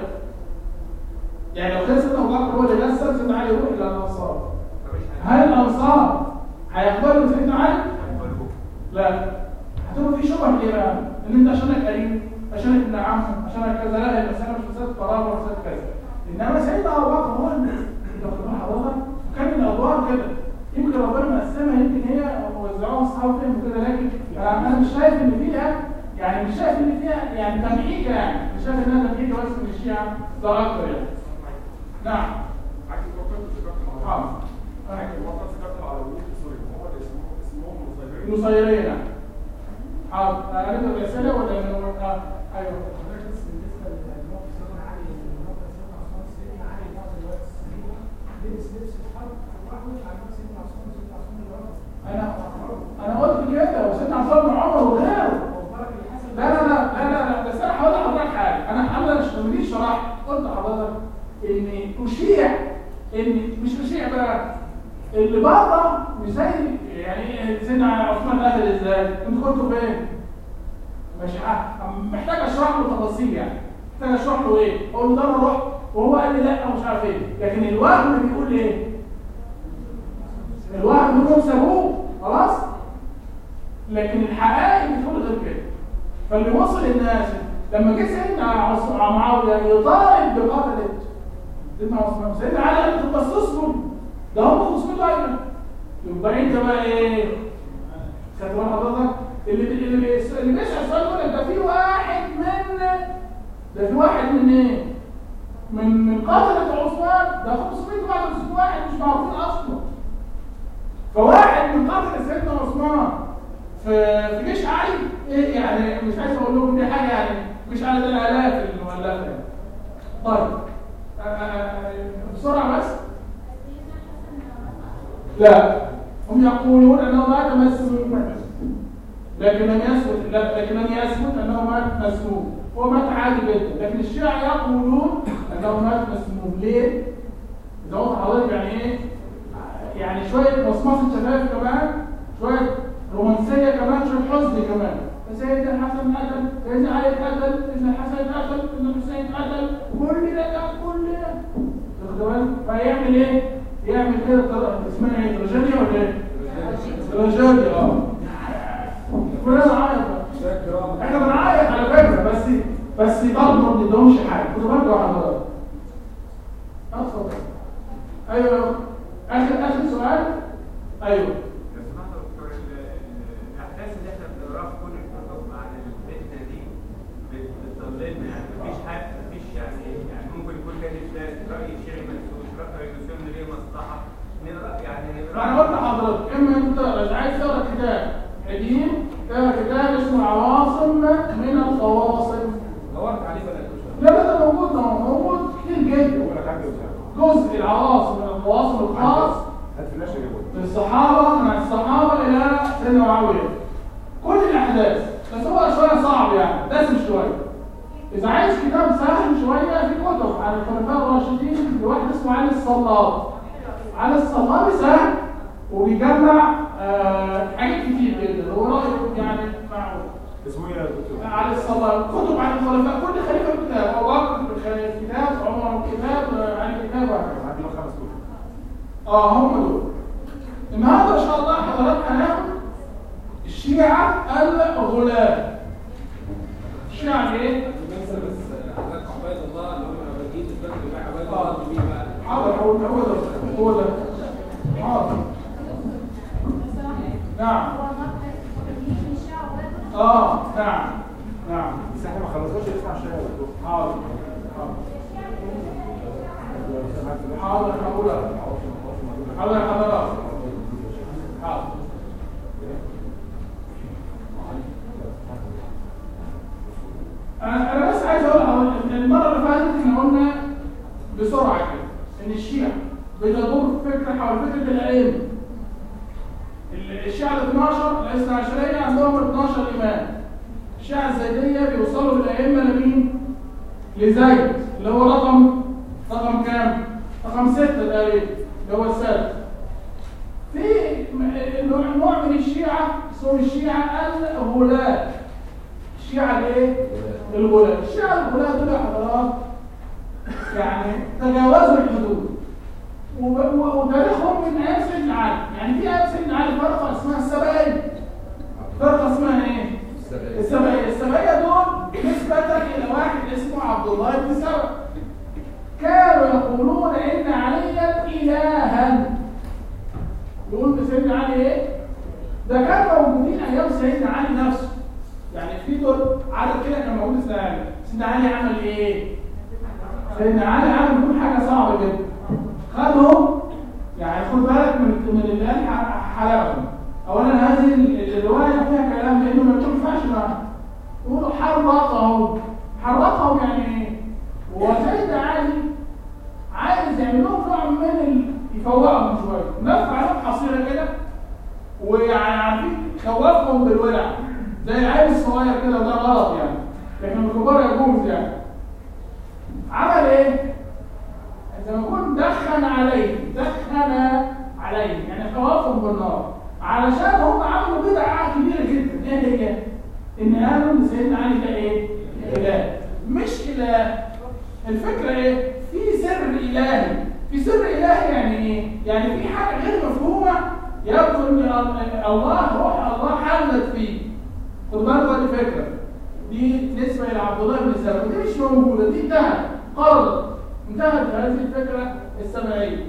يعني لو كان سيدنا ابو بكر هو اللي غسل سيدنا علي يروح الى الانصار هل الانصار هيقبلوا سيدنا علي؟ لا هتبقى في شبهه ليه بقى؟ ان انت عشانك قريب عشانك ابن عم عشانك كذا لا المساله مش مساله قرابه ولا مساله كذا انما سيدنا ابو بكر هو اللي واخد بال حضرتك كان الادوار كده يمكن ربنا مقسمها يمكن هي وزعوها اصحاب فهم كده لكن انا أنا مش شايف ان فيها يعني مش شايف ان فيها يعني تمحيكه يعني مش شايف انها تمحيكه بس من الشيعه ده اكتر يعني نعم عايز تفكر في ذكرت حاضر. عايز تفكر ذكرت العربيين في سوريا هو اللي اسمه اسمهم مصيرين نصيرين حاضر هنبدا الاسئله ولا نقول- اه ايوه انا انا قلت كده وسيدنا عبد الله بن عمر وغيره لا لا لا لا لا لا بس انا هقول لحضرتك حاجه انا انا مش مش شرح قلت لحضرتك ان اشيع ان مش اشيع بقى اللي بره مش زي يعني سيدنا عثمان قتل ازاي؟ انتوا كنتوا فين؟ مش ه- محتاج اشرح له تفاصيل يعني محتاج اشرح له ايه؟ اقول له ده انا رحت وهو قال لي لا ومش عارف ايه لكن الوهم بيقول ايه؟ الوهم انهم سابوه خلاص؟ لكن الحقائق بتقول غير كده فاللي وصل الناس لما جه سيدنا عص- معاويه يطالب بقتله سيدنا عثمان سيدنا علي قال انتوا بس تصبروا ده هم خصمته ايضا يبقى انت بقى ايه؟ خدت بال حضرتك؟ اللي اللي بيس- اللي بيسال السؤال يقول لك ده في واحد من ده في واحد من ايه؟ من من قتلة عثمان ده 500 بعد 500 واحد مش معروفين اصلا فواحد من قتل سيدنا عثمان في في جيش علي ايه يعني مش عايز اقول لكم دي حاجه يعني مش عدد الالاف المؤلفه يعني. طيب آه، آه، بسرعه بس لا هم يقولون انه مات مسموما لكن لم يثبت لا لكن لم يثبت انه مات مسموم هو مات عادي جدا لكن الشيعة يقولون انه مات مسموم ليه؟ اذا قلت حضرتك يعني ايه؟ يعني شوية مصمصة شباب كمان شوية رومانسية كمان شوية حزن كمان فسيدنا الحسن قتل سيدنا علي قتل سيدنا الحسن قتل سيدنا الحسين قتل كل ده كان كل ده واخد بالك؟ فيعمل ايه؟ يعمل كده طريقة اسمها ايه؟ تراجيديا ولا ايه؟ تراجيديا اه كلنا بنعيط بقى. احنا بنعيط على فكرة بس بس برضه ما بندهمش حاجة خدوا بالكم يا حضرتك اتفضل ايوه اخر اخر سؤال ايوه لو سمحت يا دكتور ال- ال- الاحداث اللي احنا بنقراها في كل الكتب عن الفتنه دي بت- بتضللنا يعني مفيش حد مفيش عايز تقرا كتاب قديم تقرا كتاب اسمه عواصم من القواصم دورت عليه ما لقيتوش لا لا ده موجود ده موجود كتير جدا يقول لك حاجه وسام جزء العواصم من القواصم الخاص هات فلاشه جابوه من الصحابة من الصحابة إلى سيدنا معاوية كل الأحداث بس هو شوية صعب يعني دسم شوية إذا عايز كتاب سهل شوية في كتب عن الخلفاء الراشدين لواحد اسمه علي الصلاب علي الصلاب سهل وبيجمع آه حاجات كتير جدا هو رأيه يعني معقول اسمه ايه يا دكتور؟ علي الصلاب كتب عن الخلفاء كل خليفة كتاب أبو بكر كتاب عمر كتاب آه، علي كتاب وهكذا عندي خمس كتب اه هم دول النهارده ان شاء الله حضراتكم هناخد الشيعة الغلاة الشيعة ايه؟ بس حضرتك عباد الله اللي هم العباديين الفرق بين عباد الله ومين بقى؟ حاضر هو هو ده هو ده حاضر نعم اه نعم نعم بس احنا ما خلصناش نسمع الشاي يا دكتور حاضر حاضر حاضر هقولها حاضر يا حضرات حاضر انا انا بس عايز اقول لحضرتك إن المره اللي فاتت احنا قلنا بسرعه كده ان الشيعه بتدور فكره حول فكره الائمه ال- الشيعه ال 12 الاثنى عشريه عندهم 12 امام الشيعه الزيديه بيوصلوا بالائمه لمين؟ لزيد اللي هو رقم رقم كام؟ رقم ستة تقريبا اللي هو السادس في م- نوع نوع من الشيعة اسمهم الشيعة الغلاة الشيعة الايه؟ الغلاة الشيعة الغلاة دول يا حضرات يعني تجاوزوا الحدود وب- و- وتاريخهم من ايام سيدنا علي يعني في ايام سيدنا علي فرقة اسمها السبعية فرقة اسمها ايه؟ السبعية. السبعية السبعية دول نسبة إلى واحد اسمه عبد الله بن سبع كانوا يقولون إن عليا إلها يقول سيدنا علي إيه؟ ده كانوا موجودين أيام سيدنا علي نفسه يعني في دول عدد كده كان موجود سيدنا علي سيدنا علي عمل إيه؟ سيدنا علي عمل كل حاجة صعبة جدا خدهم يعني خد بالك من من اللي قال ح- حلاوتهم اولا هذه ال- الروايه فيها كلام لانه ما ينفعش معاها يقولوا حرقهم حرقهم يعني ايه؟ وسيدنا علي عايز يعمل لهم نوع من ال... يفوقهم شويه نفع عليهم حصيره كده ويعني عارفين خوفهم بالولع زي العيل الصغير كده وده غلط يعني لكن الكبار يجوز يعني عمل ايه؟ زي ما يكون دخن عليه دخن عليه يعني خوفهم بالنار علشان هم عملوا بدعة كبيرة جدا ايه هي؟ ان قالوا ان سيدنا علي ده ايه؟ اله مش اله الفكرة ايه؟ في سر الهي في سر الهي يعني ايه؟ يعني في حاجة غير مفهومة يبدو ان ال- الله روح الله حلت فيه خد بالك دي فكرة دي نسبة إلى عبد الله بن سلمة دي مش موجودة دي انتهت قررت انتهت هذه الفكرة السمعية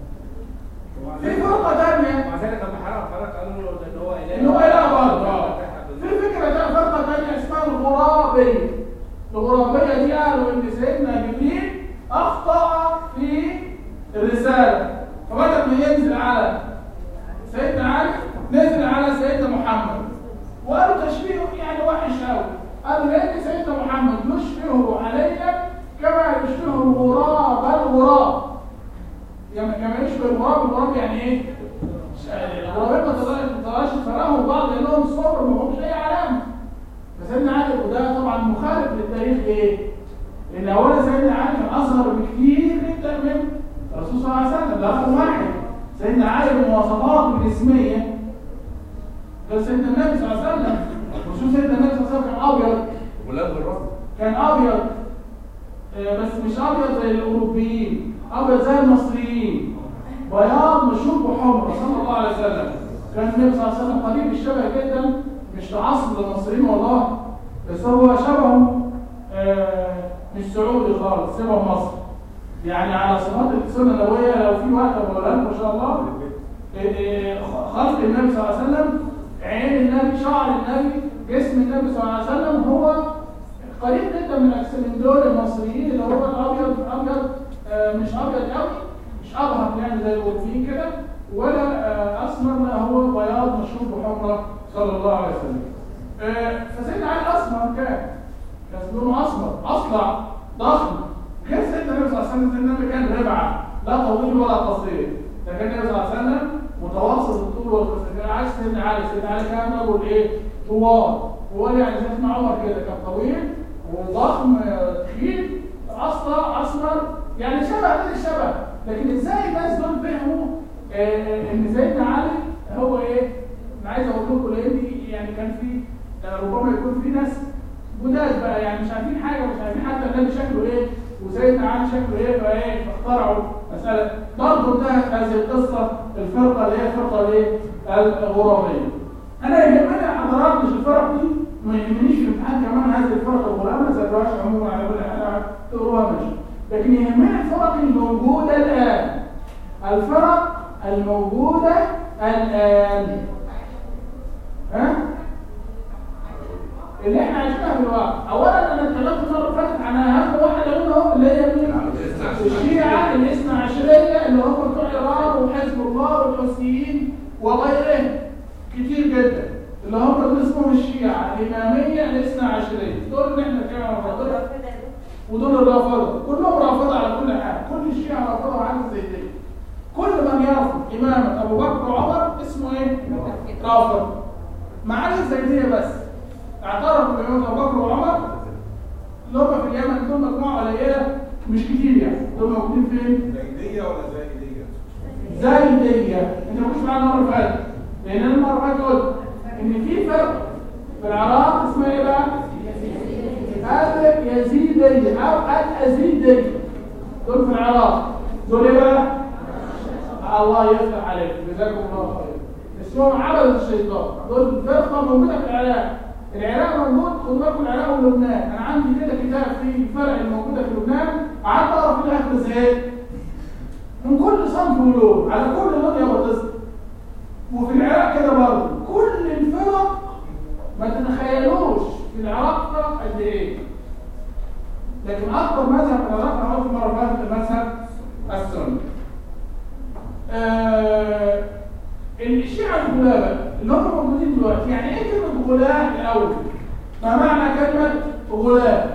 في فرقة تانية ومع ذلك لما حرق حرق قالوا له ان هو اله ان هو اله برضه آه. في فكره تانية فرقه تانية اسمها الغرابيه الغرابيه دي قالوا ان سيدنا جبريل اخطا في الرساله فبدل ما ينزل على سيدنا علي نزل على سيدنا محمد وقالوا تشبيهه يعني وحش قوي قالوا لان سيدنا محمد يشبه عليا كما يشبه الغراب الغراب يعني كما يشبه الغراب الغراب يعني ايه الغرابين ما تقدرش ما تقدرش تفرقهم بعض لانهم صفر ما همش اي علامه فسيدنا علي وده طبعا مخالف للتاريخ ايه؟ لان اولا سيدنا علي كان اصغر بكثير جدا من الرسول صلى الله عليه وسلم ده رقم واحد سيدنا علي بمواصفاته الجسميه غير سيدنا النبي صلى الله عليه وسلم وشوف سيدنا النبي صلى الله عليه وسلم كان ابيض غلام بالرفض كان ابيض آه، بس مش ابيض زي الاوروبيين ابيض زي المصريين بياض مشوب وحمر صلى الله عليه وسلم كان النبي صلى الله عليه وسلم قريب الشبه جدا مش تعصب للمصريين والله بس هو شبهه آه، مش سعودي خالص شبه مصر يعني على صفات السنه النبويه لو في وقت بقولها لكم ان شاء الله إيه، خلق النبي صلى الله عليه وسلم عين النبي شعر النبي جسم النبي صلى الله عليه وسلم هو قريب جدا من أجس- من دول المصريين اللي هو الابيض ابيض آه، مش ابيض قوي مش ابهر يعني زي الاوروبيين كده ولا آه، اسمر لا هو بياض مشهور بحمره صلى الله عليه وسلم آه، فسيدنا علي اسمر كان كان لونه اسمر اصلع ضخم غير سيدنا النبي صلى الله عليه وسلم سيدنا النبي كان ربعه لا طويل ولا قصير ده كان النبي صلى الله عليه وسلم متوسط الطول والقصر كان عكس سيدنا علي سيدنا علي كان رجل ايه طوال طوال يعني زي سيدنا عمر كده كان طويل وضخم آه، تخين اصلع اسمر يعني شبه غير الشبه لكن ازاي الناس دول فهموا آه، ان سيدنا علي هو ايه انا عايز اقول لكم لان يعني كان في آه، ربما يكون في ناس جداد بقى يعني مش عارفين حاجه مش عارفين حتى النبي شكله ايه وسيدنا علي شكله ايه فايه فاخترعوا مساله برضه انتهت هذه القصه الفرقه اللي هي الفرقه الايه الغرابيه انا يهمني يا حضرات مش الفرق دي ما يهمنيش في الامتحان كمان هذه الفرق الغرابيه زي الرش عموما على كل حال تقروها ماشي لكن يهمني الفرق الموجوده الان الفرق الموجوده الان ها اللي احنا عايشينها في الواقع اولا انا اتكلمت المره اللي فاتت عن اهم واحده منهم اللي هي مين الشيعه الاثنى عشريه اللي هم بتوع ايران وحزب الله والحوثيين وغيرهم كتير جدا اللي هم دول اسمهم الشيعه الاماميه الاثنى عشريه دول اللي احنا كنا رافضه ودول الرافضه كلهم رافضه على كل حال كل الشيعه رافضه وعامل زي دي كل من يرفض امامه ابو بكر وعمر اسمه ايه رافض ما عدا الزيديه بس اعترفوا بإمام أبو بكر وعمر اللي هم في اليمن دول مجموعة قليلة مش كتير يعني دول موجودين فين؟ زيدية ولا زائدية؟ زيدية انت ما كنتش معانا المرة اللي فاتت لأن أنا المرة اللي فاتت قلت إن في فرق في العراق اسمها إيه بقى؟ اليزيدية أو الأزيدية دول في العراق دول إيه بقى؟ الله يفتح عليك جزاكم الله خير اسمهم عبد الشيطان دول فرقة موجودة في العراق العراق موجود خد بالكم العراق ولبنان انا عندي كده كتاب فيه الفرق الموجوده في لبنان قعدت اقرا في الاخر زهقت من كل صنف ولون على كل لون يا بتصل وفي العراق كده برضه كل الفرق ما تتخيلوش في العراق فرق قد ايه لكن اكبر مذهب في العراق انا قلت المره اللي فاتت المذهب السني آه الشيعة الغلابة اللي هم موجودين دلوقتي يعني ايه كلمة غلاة الأول؟ ما معنى كلمة غلاة؟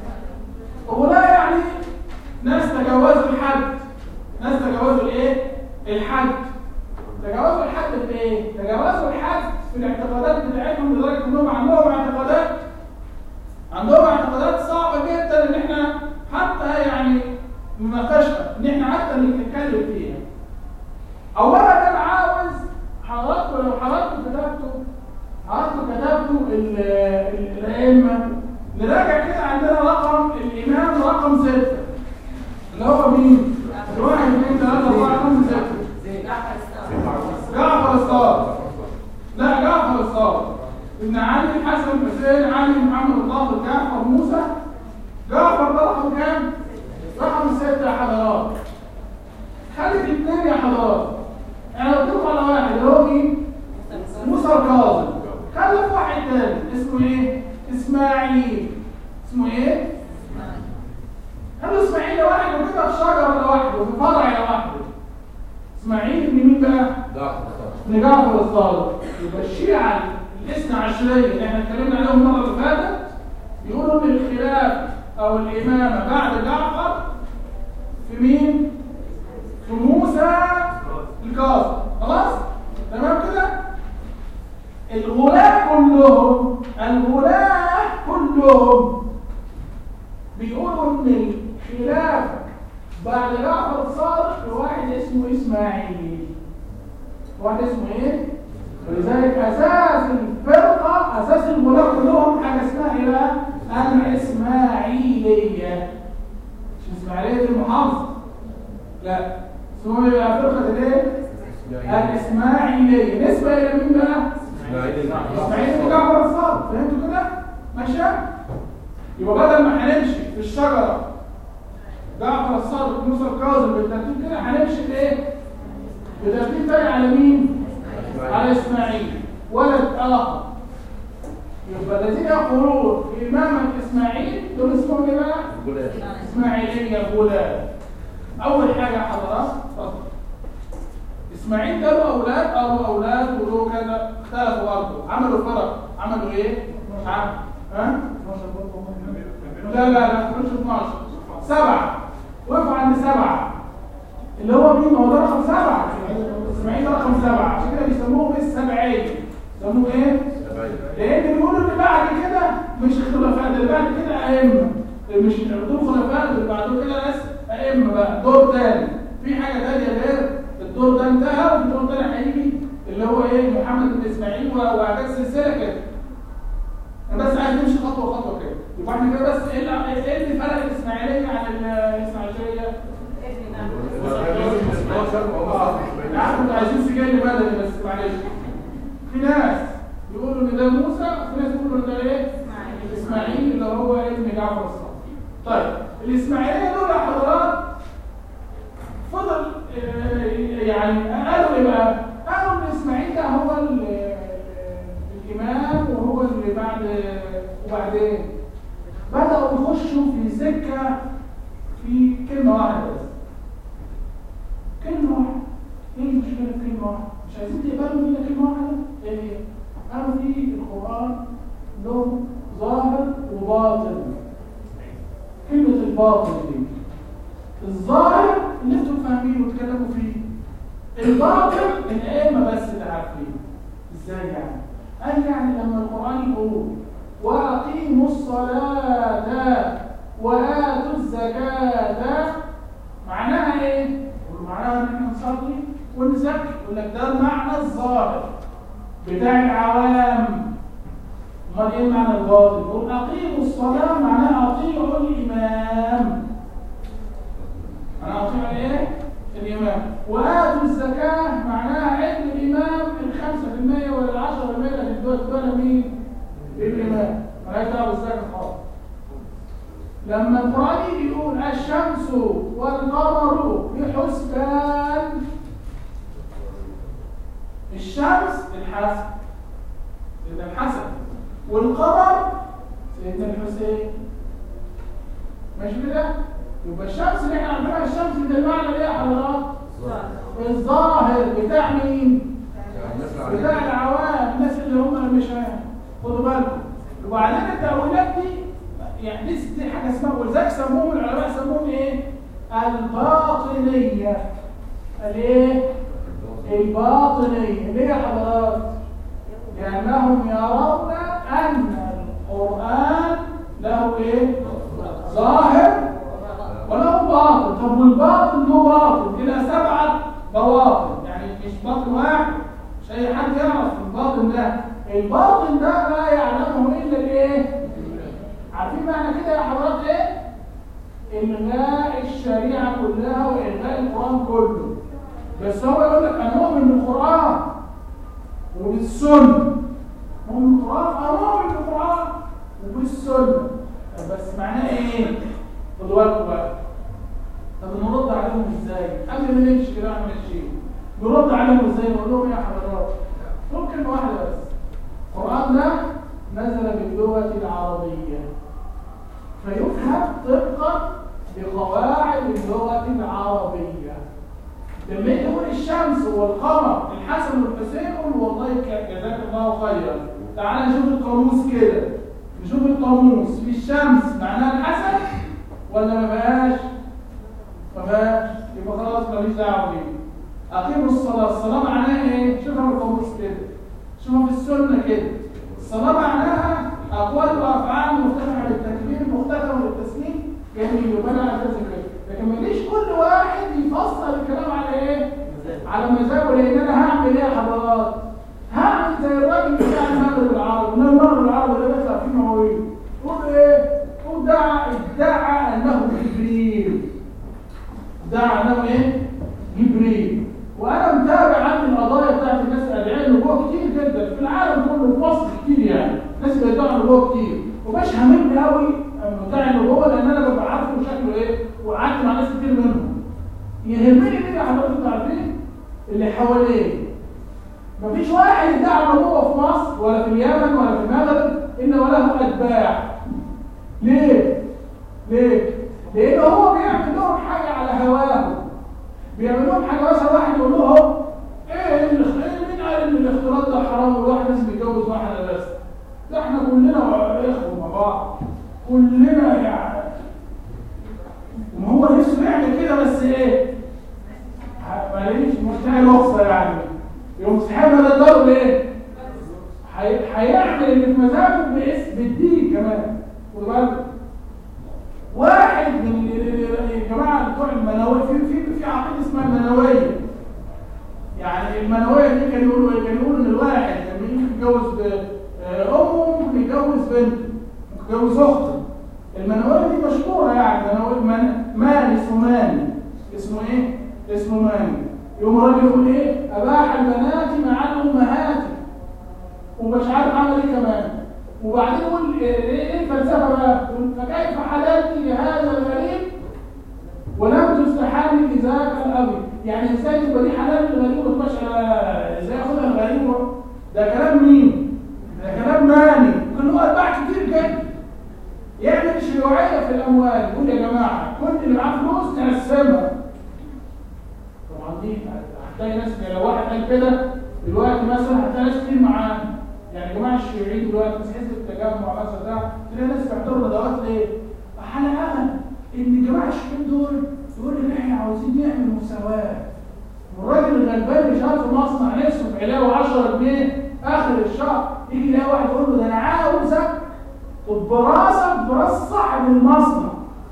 غلاة يعني ناس تجاوزوا الحد ناس تجاوزوا الايه؟ الحد تجاوزوا الحد في ايه؟ تجاوزوا الحد في الاعتقادات بتاعتهم لدرجة انهم عندهم اعتقادات عندهم اعتقادات صعبة جدا ان احنا حتى يعني نناقشها ان احنا حتى نتكلم فيها اولا انا عاوز حضراتكم لو حضراتكم كتبتوا حضراتكم كتبتوا ال- ال- الائمه نراجع كده عندنا رقم الامام رقم سته اللي هو مين؟ واحد اثنين ثلاثه اربعه خمسه سته جعفر الصادق لا جعفر الصادق ابن علي حسن حسين علي محمد الطاهر جعفر موسى جعفر ده رقم كام؟ رقم سته يا حضرات خلت اثنين يا حضرات انا قلت لكم على واحد اللي هو مين؟ موسى الكاظم خلف واحد تاني اسمه ايه؟ اسماعيل اسمه ايه؟ خلوا اسماعيل لوحده وكده في شجره لوحده في فرع لوحده اسماعيل ابن مين بقى؟ ابن جعفر الصادق يبقى الشيعة الاثنى عشرية اللي احنا اتكلمنا عليهم المرة اللي فاتت يقولوا ان الخلاف او الامامة بعد جعفر في مين؟ في موسى الكاظم خلاص تمام كده الغلاة كلهم الغلاة كلهم بيقولوا ان الخلاف بعد جعفر الصادق لواحد اسمه اسماعيل واحد اسمه ايه ولذلك اساس الفرقه اساس الغلاة كلهم حاجه اسمها ايه بقى الاسماعيليه مش اسماعيليه المحافظه لا اسمه ايه بقى فرقه الايه الاسماعيليه نسبه الى مين بقى اسماعيل بن جعفر الصادق فهمتوا كده ماشي يبقى بدل ما هنمشي في الشجره جعفر الصادق موسى الكاظم بالترتيب كده هنمشي بايه بترتيب تاني على مين على اسماعيل ولد اخر يبقى الذين يقولون في امامه اسماعيل دول اسمهم ايه بقى اسماعيليه غلام اول حاجه يا حضرات اتفضل اسماعيل ده له اولاد اه له اولاد وله كذا اختلفوا برضه عملوا فرق عملوا ايه؟ مش عارف ها؟ لا لا لا مش 12 سبعة وقفوا عند سبعة اللي هو مين؟ هو ده رقم سبعة اسماعيل ده رقم سبعة عشان كده بيسموه بالسبعية يسموه ايه؟ لان بيقولوا اللي بعد كده مش خلفاء ده اللي بعد كده ائمه مش دول خلفاء اللي بعده كده ناس ائمه بقى دور تاني في حاجه تانيه غير الدور ده انتهى وفي دور تاني هيجي اللي هو ايه محمد بن اسماعيل وهكذا سلسله كده انا بس عايز نمشي خطوه خطوه كده يبقى احنا كده بس ايه اللي ايه اللي فرق الاسماعيليه عن الاسماعيليه؟ يا عم انتوا عايزين سجل بدني بس معلش في ناس يقولوا ان ده موسى وفي ناس يقولوا ان ده ايه؟ اسماعيل اللي هو ابن جعفر الصادق. طيب الاسماعيليه دول يا حضرات فضل آه، يعني قالوا ايه بقى؟ قالوا ان اسماعيل ده هو ال- الامام وهو اللي بعد وبعدين بداوا يخشوا في سكه في كلمه واحده بس كلمه واحده ايه المشكله في كلمه واحده؟ مش عايزين تقبلوا منها كلمه واحده؟ ايه هي؟ قالوا في القران له ظاهر وباطن كلمه الباطن دي الظاهر اللي انتم فاهمينه وتكلموا فيه الباطن الائمه بس اللي عارفين ازاي يعني قال يعني لما القران يقول واقيموا الصلاه واتوا الزكاه معناها ايه يقول معناها ان احنا نصلي ونزكي يقول لك ده المعنى الظاهر بتاع العوام امال ايه المعنى الباطن يقول اقيموا الصلاه معناها اطيعوا الامام انا اطيع ايه الامام واتوا الزكاه معناها عد الامام ال 5% ولا ال 10% اللي في الدوله مين الامام مالهاش دعوه بالزكاه خالص لما القرآن يجي يقول الشمس والقمر بحسبان الشمس الحسن سيدنا الحسن والقمر سيدنا الحسين ماشي كده يبقى الشمس اللي احنا عارفينها الشمس ده المعنى ايه يا حضرات الظاهر بتاع مين بتاع العوام الناس اللي هم مش خدوا بالكم وبعدين التأويلات دي يعني دي دي حاجه اسمها ولذلك سموهم العلماء سموهم ايه؟ الباطنيه الايه؟ الباطنيه ليه يا حضرات؟ لانهم يرون ان القران له ايه؟ ظاهر وله باطن طب والباطن له باطن الى سبعه بواطن يعني مش باطن واحد مش اي حد يعرف الباطن ده الباطن ده لا يعلمه الا الايه؟ عارفين معنى كده يا حضرات ايه؟ إلغاء الشريعة كلها وإلغاء القرآن كله بس هو يقول لك أنا مؤمن بالقرآن وبالسنة مؤمن بالقرآن أنا مؤمن بالقرآن وبالسنة طب بس معناه إيه؟ خدوا بالكم بقى طب نرد عليهم إزاي؟ قبل ما نمشي كده احنا ماشيين نرد عليهم إزاي؟ نقول لهم إيه يا حضرات؟ ممكن واحدة بس القرآن ده نزل باللغة العربية فيفهم طبقا بقواعد اللغة العربية لما يجي يقول الشمس والقمر الحسن والحسين قول والله ك- جزاك الله خيرا تعال نشوف القاموس كده نشوف القاموس في الشمس معناها الحسن ولا ما بقاش ما بقاش يبقى خلاص ماليش دعوه بيه اقيموا الصلاه الصلاه معناها ايه شوفها في القاموس كده شوفها في السنه كده الصلاه معناها اقوال وافعال مفتتحه للتكبير مختتمه للتسليم جميل يبقى انا التزم كده لكن ما يجيش كل واحد يفسر الكلام على ايه على مزاجه لان انا هعمل ايه يا حضرات هعمل زي الراجل بتاع المغرب العربي من المغرب العربي ده بيطلع فيه مواويل يقول ايه يقول دعا ادعى انه جبريل دعا انه ايه جبريل وانا متابع عن القضايا بتاعت الناس الادعياء النبوه كتير جدا في العالم كله في مصر كتير يعني ناس بيدعوا النبوه كتير ومش هاممني قوي بتاع النبوه لان انا ببقى عارفه شكله ايه وقعدت مع ناس كتير منهم يهمني مين يا حضرتك انتوا عارفين اللي حواليه مفيش واحد ادعى النبوه في مصر ولا في اليمن ولا في المغرب الا وله اتباع ليه ليه لان هو بيعمل لهم حاجه على هواه بيعمل لهم حاجه مثلا واحد يقول لهم كلنا اخوه مع بعض كلنا يعني وما هو نفسه يعمل كده بس ايه ه- ما لقيش مشتري رخصه يعني يقوم سحبها للضرب ايه هي- هيعمل اللي في مزاجه باسم بالدين كمان خد بالك واحد من ال- ال- ال- الجماعه بتوع المنويه في في في عقيده اسمها المنويه يعني المنويه دي كانوا يقولوا ايه؟ كانوا يقولوا ان الواحد لما يجي يتجوز ب- آه، امه ممكن يتجوز بنت ممكن يتجوز اخته المنويه دي مشهوره يعني منويه من مان اسمه ماني اسمه ايه؟ اسمه ماني يقوم الراجل يقول ايه؟ اباح البنات مع الامهات ومش عارف عمل ايه كمان وبعدين يقول ايه إيه الفلسفه بقى؟ يقول فكيف حللت لهذا الغريب ولم تستحل لذاك الابي يعني ازاي تبقى دي حلال للغريب وما تبقاش حلال؟ ازاي ياخدها الغريب و- ده كلام مين؟ ده كلام ماني كان له اتباع كتير جدا يعمل شيوعيه في الاموال يقول يا جماعه كل اللي معاه فلوس نقسمها طبعا دي هتلاقي ناس لو واحد قال كده دلوقتي مثلا هتلاقي ناس كتير معاه يعني يا جماعه الشيوعيين دلوقتي بس حزب التجمع مثلا ده تلاقي ناس بيحضروا ندوات ليه؟ على امل ان الجماعه الشيوعيين دول يقولوا ان احنا عاوزين نعمل مساواه والراجل الغلبان اللي شغال في مصنع نفسه في علاوه 10 جنيه اخر الشهر يجي يلاقي واحد يقول له ده انا عاوزك تبقى راسك براس صاحب المصنع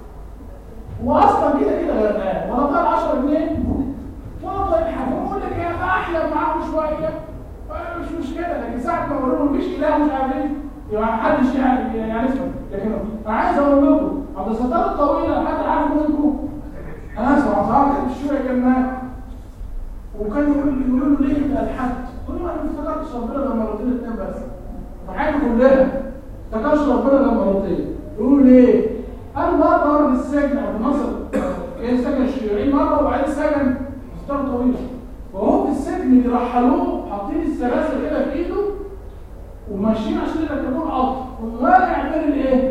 واصلا كده كده غلبان ولا طال 10 جنيه ولا طال حاجه يقول لك يا اخي احلم معاهم شويه آه، مش مشكله لكن ساعه ما اقول لهم مفيش اله مش عارف ايه يبقى محدش يعني يعني اسمه لكن انا عايز اقول لكم عبد الستار الطويله حد عارف منكم انا اسمع صراحه كان الشيوعي كان مات وكان يقول يقولوا له ليه انت الحد؟ يقول له انا ما افتكرتش ربنا غير مرتين اتنين بس في حياتي كلها ما افتكرش ربنا غير مرتين يقولوا ليه؟ قال مره مره في السجن ابو نصر كان سجن الشيوعيين مره وبعدين سجن ستار طويله وهو في السجن بيرحلوه حاطين السلاسل كده في ايده وماشيين عشان يركبوه القطر وواقع بين الايه؟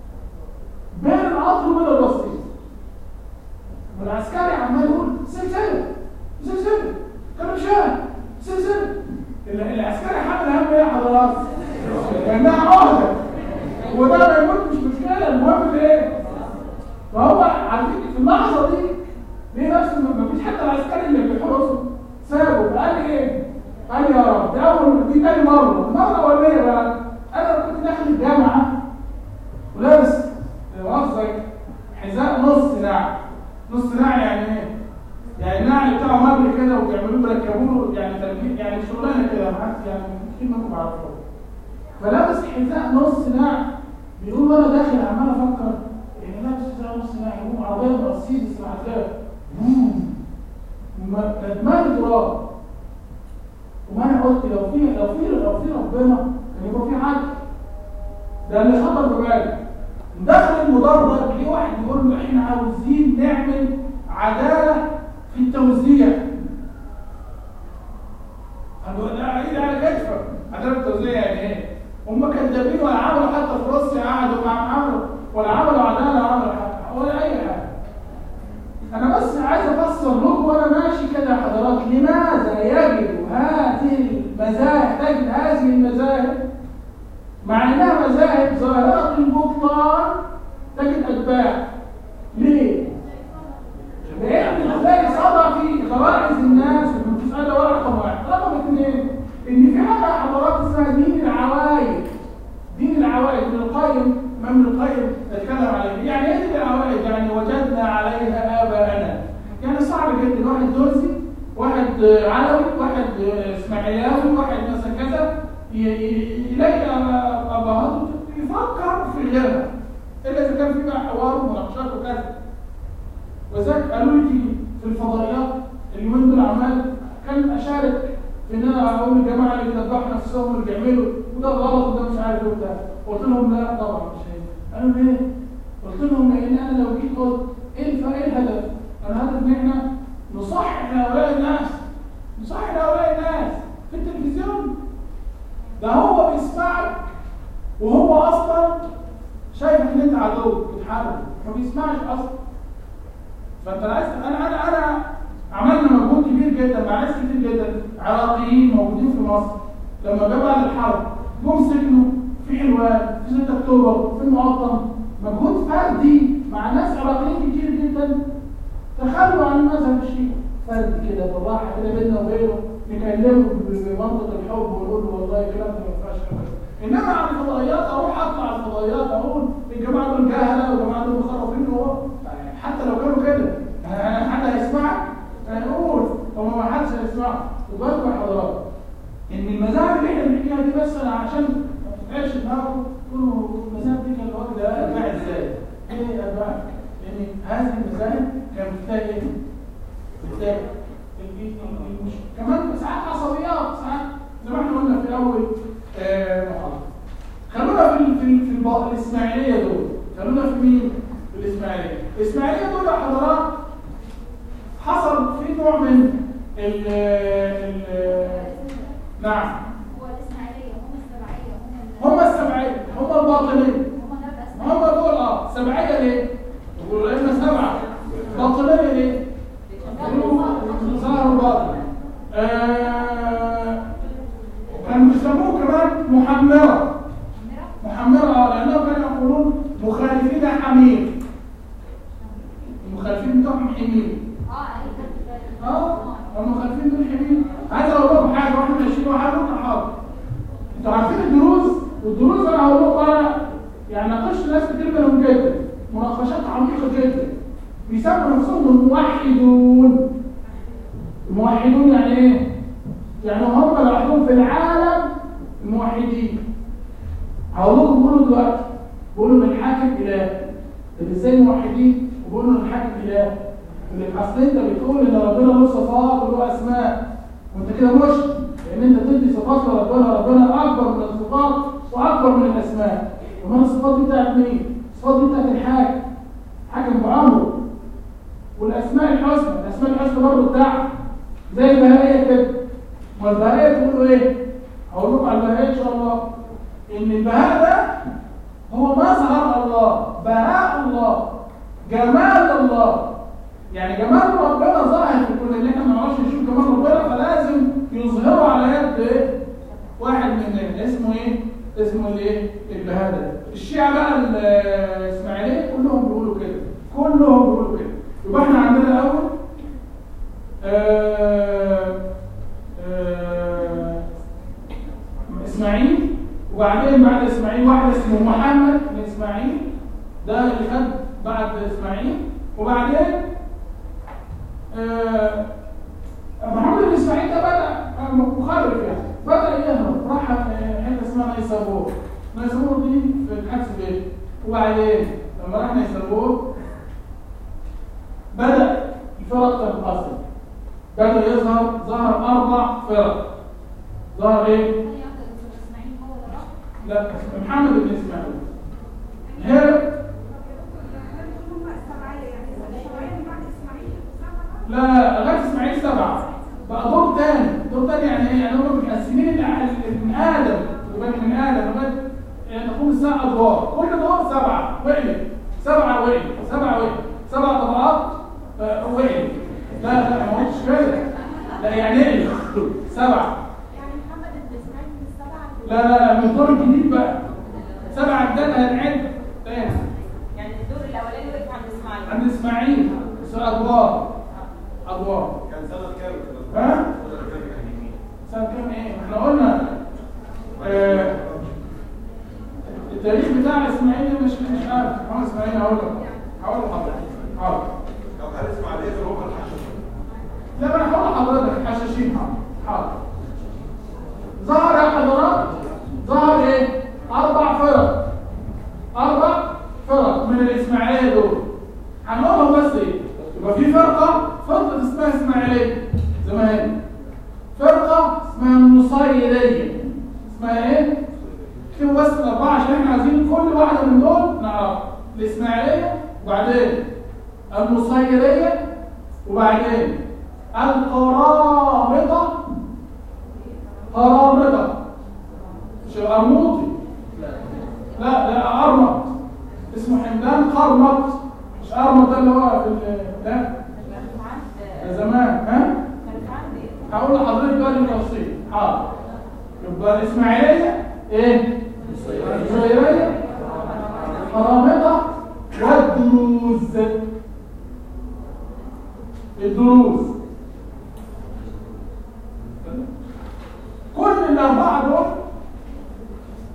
بين القطر وبين الرصيف والعسكري عمال يقول سلسله سلسله كانوا شاهد سلسله ال- العسكري حامل هم ايه يا حضرات؟ كانها عهده وده ما يموت مش مشكله المهم ايه؟ فهو عارفين في اللحظه دي ليه نفسه ما فيش حتى العسكري اللي بيحرسه سابه فقال ايه؟ قال يا رب ده اول دي تاني مره المره الاولانيه بقى انا كنت داخل الجامعه ولابس مؤاخذه حذاء نص ناعم نص ناعم يعني ايه؟ يعني النعل بتاعه مبل كده وبيعملوه بيركبوا له يعني تركيب يعني شغلانه كده محدش يعني كتير منكم عارفوها فلابس حذاء نص ناعم بيقول وانا داخل عمال افكر يعني لابس حذاء نص ناعم يقوم عربيه مرسيدس مع هتلاقي بوم وما- كانت دماغي تراب وما انا قلت لو في لو في لو في ربنا كان يبقى في عدل ده اللي خطر ببالي داخل المدرج ليه واحد يقول له احنا عاوزين نعمل عداله في التوزيع قال له لا عيد على كتفك عداله التوزيع يعني ايه؟ هم كذابين ولا عملوا حتى في روسيا قعدوا مع عملوا ولا عملوا عداله ولا عملوا حاجه ولا اي حاجه انا بس عايز افسر لكم وانا ماشي كده يا حضرات لماذا يجب هذه المذاهب تجد هذه المذاهب مع انها مذاهب ظاهره البطلان تجد اتباع ليه؟ لان هتلاقي صدى في غرائز الناس المساله ده رقم واحد رقم اثنين ان في حاجه حضارات اسمها دين العوايد دين العوائد ابن القيم امام ابن القيم اتكلم عليه يعني ايه دين العوائد يعني وجدنا عليها اباءنا يعني صعب جدا واحد درزي واحد آه، علوي واحد آه، اسماعيلاوي واحد مثلا كذا ي- ي- يلاقي آه، ابهاته يفكر في غيرها الا اذا كان في بقى حوار ومناقشات وكذا وذلك قالوا لي تيجي في الفضائيات اليومين دول عمال كان اشارك في ان انا اقول للجماعه اللي بيذبحوا نفسهم واللي بيعملوا وده غلط وده مش عارف ايه وبتاع قلت لهم لا طبعا مش هينفع قالوا ليه؟ قلت لهم لان انا لو جيت قلت ايه الف- ايه الهدف؟ الهدف ان احنا نصحح لهؤلاء الناس نصحح لهؤلاء الناس في التلفزيون ده هو بيسمعك وهو اصلا شايف ان انت عدو بتحارب ما بيسمعش اصلا فانت عايز انا انا انا عملنا مجهود كبير جدا مع ناس كتير جدا عراقيين موجودين في مصر لما جه بعد الحرب جم سكنوا في حلوان في 6 اكتوبر في المقطم مجهود فردي مع ناس عراقيين كتير جدا تخلوا عن المذهب الشيعي فرد كده بالراحه كده بيننا وبينه نكلمه بمنطق الحب ونقول له والله الكلام ده ما ينفعش كده انما على الفضائيات اروح اطلع على الفضائيات اقول الجماعه دول جهله والجماعه دول مخرفين هو حتى لو كانوا كده يعني حد هيسمعك هنقول هو ما حدش هيسمعك وبالكم يا حضرات ان المذاهب اللي احنا بنحكيها دي بس أنا عشان ما تتعبش دماغه تقولوا المذاهب دي كان الوقت ده اتباع ازاي؟ ايه اتباع؟ لان هذه المذاهب كانت بتلاقي ايه؟ بتلاقي ال- ال- ال- مش- كمان ساعات عصبيات ساعات زي ما احنا قلنا في اول آه، محاضره خلونا في ال- في ال- في الب- الاسماعيليه دول خلونا في مين؟ في الاسماعيليه الاسماعيليه دول يا حضرات حصل في نوع من ال ال نعم هو الإسماعيلية هم السبعية هم هم السبعية هم الباطنية هم دول الأسماء هم دول اه سبعية ليه؟ يقولوا لنا سبعة باطنية ليه؟ يقولوا ظهروا باطن آه كانوا بيسموه كمان محمرة محمرة اه لأنهم كانوا يقولون مخالفين حمير المخالفين بتوعهم حمير اه اه المخالفين دول حمير عايز اقول لكم حاجه واحنا ماشيين وحاجه حاضر انتوا عارفين الدروس والدروس انا هقول لكم انا يعني ناقشت ناس كتير منهم جدا مناقشات عميقه جدا بيسموا نفسهم الموحدون الموحدون يعني ايه؟ يعني هم لوحدهم في العالم الموحدين هقول لكم بيقولوا دلوقتي بيقولوا ان الحاكم اله طب ازاي موحدين وبيقولوا ان الحاكم اله اللي اصل انت بتقول ان ربنا له صفات وله اسماء وانت كده مشرك لان انت تدي صفات لربنا ربنا اكبر من الصفات واكبر من الاسماء ومن الصفات دي بتاعت مين؟ الصفات دي بتاعت الحاكم حاكم بعمره والاسماء الحسنى الاسماء الحسنى برضه بتاعته زي البهائيه كده والبهائيه تقولوا ايه؟ هقول لكم على البهائيه ان شاء الله ان البهاء ده هو مظهر الله بهاء الله جمال الله يعني جمال ربنا ظاهر في كل اللي احنا ما نعرفش نشوف جمال ربنا فلازم يظهره على يد ايه؟ واحد مننا اسمه ايه؟ اسمه الايه؟ البهاء ده الشيعة بقى الاسماعيليه كلهم بيقولوا كده كلهم بيقولوا كده يبقى احنا عندنا الاول آه آه اسماعيل وبعدين بعد اسماعيل واحد اسمه محمد بن اسماعيل ده اللي خد بعد اسماعيل وبعدين آه محمد بن اسماعيل ده بدا مخرف يعني بدا يهرب راح حته اسمها نيسابور نيسابور دي في الحبس بيه وبعدين لما راح نيسابور بدا الفرق تنقسم بدا يظهر ظهر اربع فرق ظهر ايه؟ الإسماعيلي هو اللي راح لا محمد بن اسماعيل هرب لا لغايه اسماعيل سبعه بقى دور تاني دور تاني يعني ايه؟ يعني هم متقسمين ال- من ادم وبين من ادم لغايه يعني تقوم الساعه ادوار كل دور سبعه وقلب سبعه وقلب سبعه وقلب سبع طبقات آه، وقلب لا لا ما قلتش كده لا يعني ايه سبعه يعني محمد بن إسماعيل من السبعة لا لا لا من الدور الجديد بقى سبعه جداد هنعد تاني يعني الدور الاولاني وقف عند اسماعيل عند اسماعيل بس ادوار ادوار كان سنة كام الكلام ده؟ ها سنة كام يعني؟ سنه كام ايه احنا قلنا آه التاريخ بتاع اسماعيل مش مش عارف محمد اسماعيل هقول لك هقول لحضرتك حاضر طب هل اسماعيلية في الوقت الحشاشين؟ لا ما انا هقول لحضرتك الحشاشين حاضر حاضر ظهر يا حضرات ظهر ايه اربع فرق اربع فرق من الاسماعيليه دول هنقولهم بس ايه يبقى في فرقه فرقه اسمها اسماعيليه زي ما هي فرقه اسمها النصيريه اسمها ايه اكتبوا بس الاربعه عشان احنا عايزين كل واحده من دول نعرفها الاسماعيليه وبعدين النصيريه وبعدين القرامطه قرامطه مش القرموطي لا لا ارمط اسمه حمدان قرمط مش ارمط ده اللي هو في ال- ده كان في عند ده زمان ها كان في عند هقول لحضرتك بقى التفصيل حاضر يبقى الاسماعيليه ايه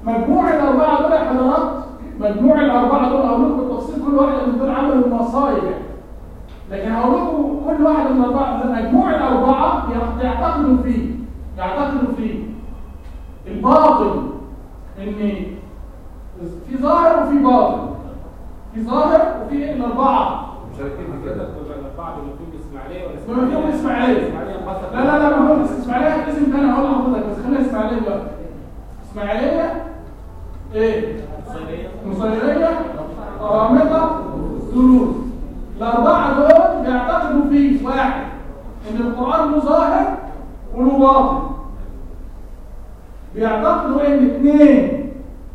مجموع الاربعه دول يا حضرات مجموع الاربعه دول اقول لكم بالتفصيل كل واحده من دول عملوا مصايب يعني. لكن هقول لكم كل واحد من الاربعه مجموع الاربعه يعتقدوا فيه يعتقدوا فيه الباطل ان في ظاهر وفي باطن في ظاهر وفي الاربعه مشاركين في كده كده بتبقى الاربعه دول فيهم الاسماعيليه ولا بما فيهم الاسماعيليه الاسماعيليه انقسمت. لا لا لا ما هو الاسماعيليه اسم تاني هقول لحضرتك بس خلينا اسماعيليه دلوقتي اسماعيليه ايه نصيريه قرامطه دروز الاربعه دول بيعتقدوا فيه واحد ان القران له ظاهر وله باطن بيعتقدوا ان اثنين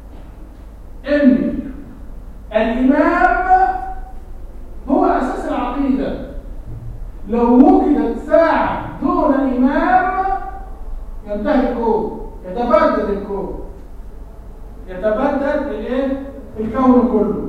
ان الامام هو اساس العقيده لو وجدت ساعه دون امام ينتهي الكون يتبدد الكون يتبدد الايه الكون كله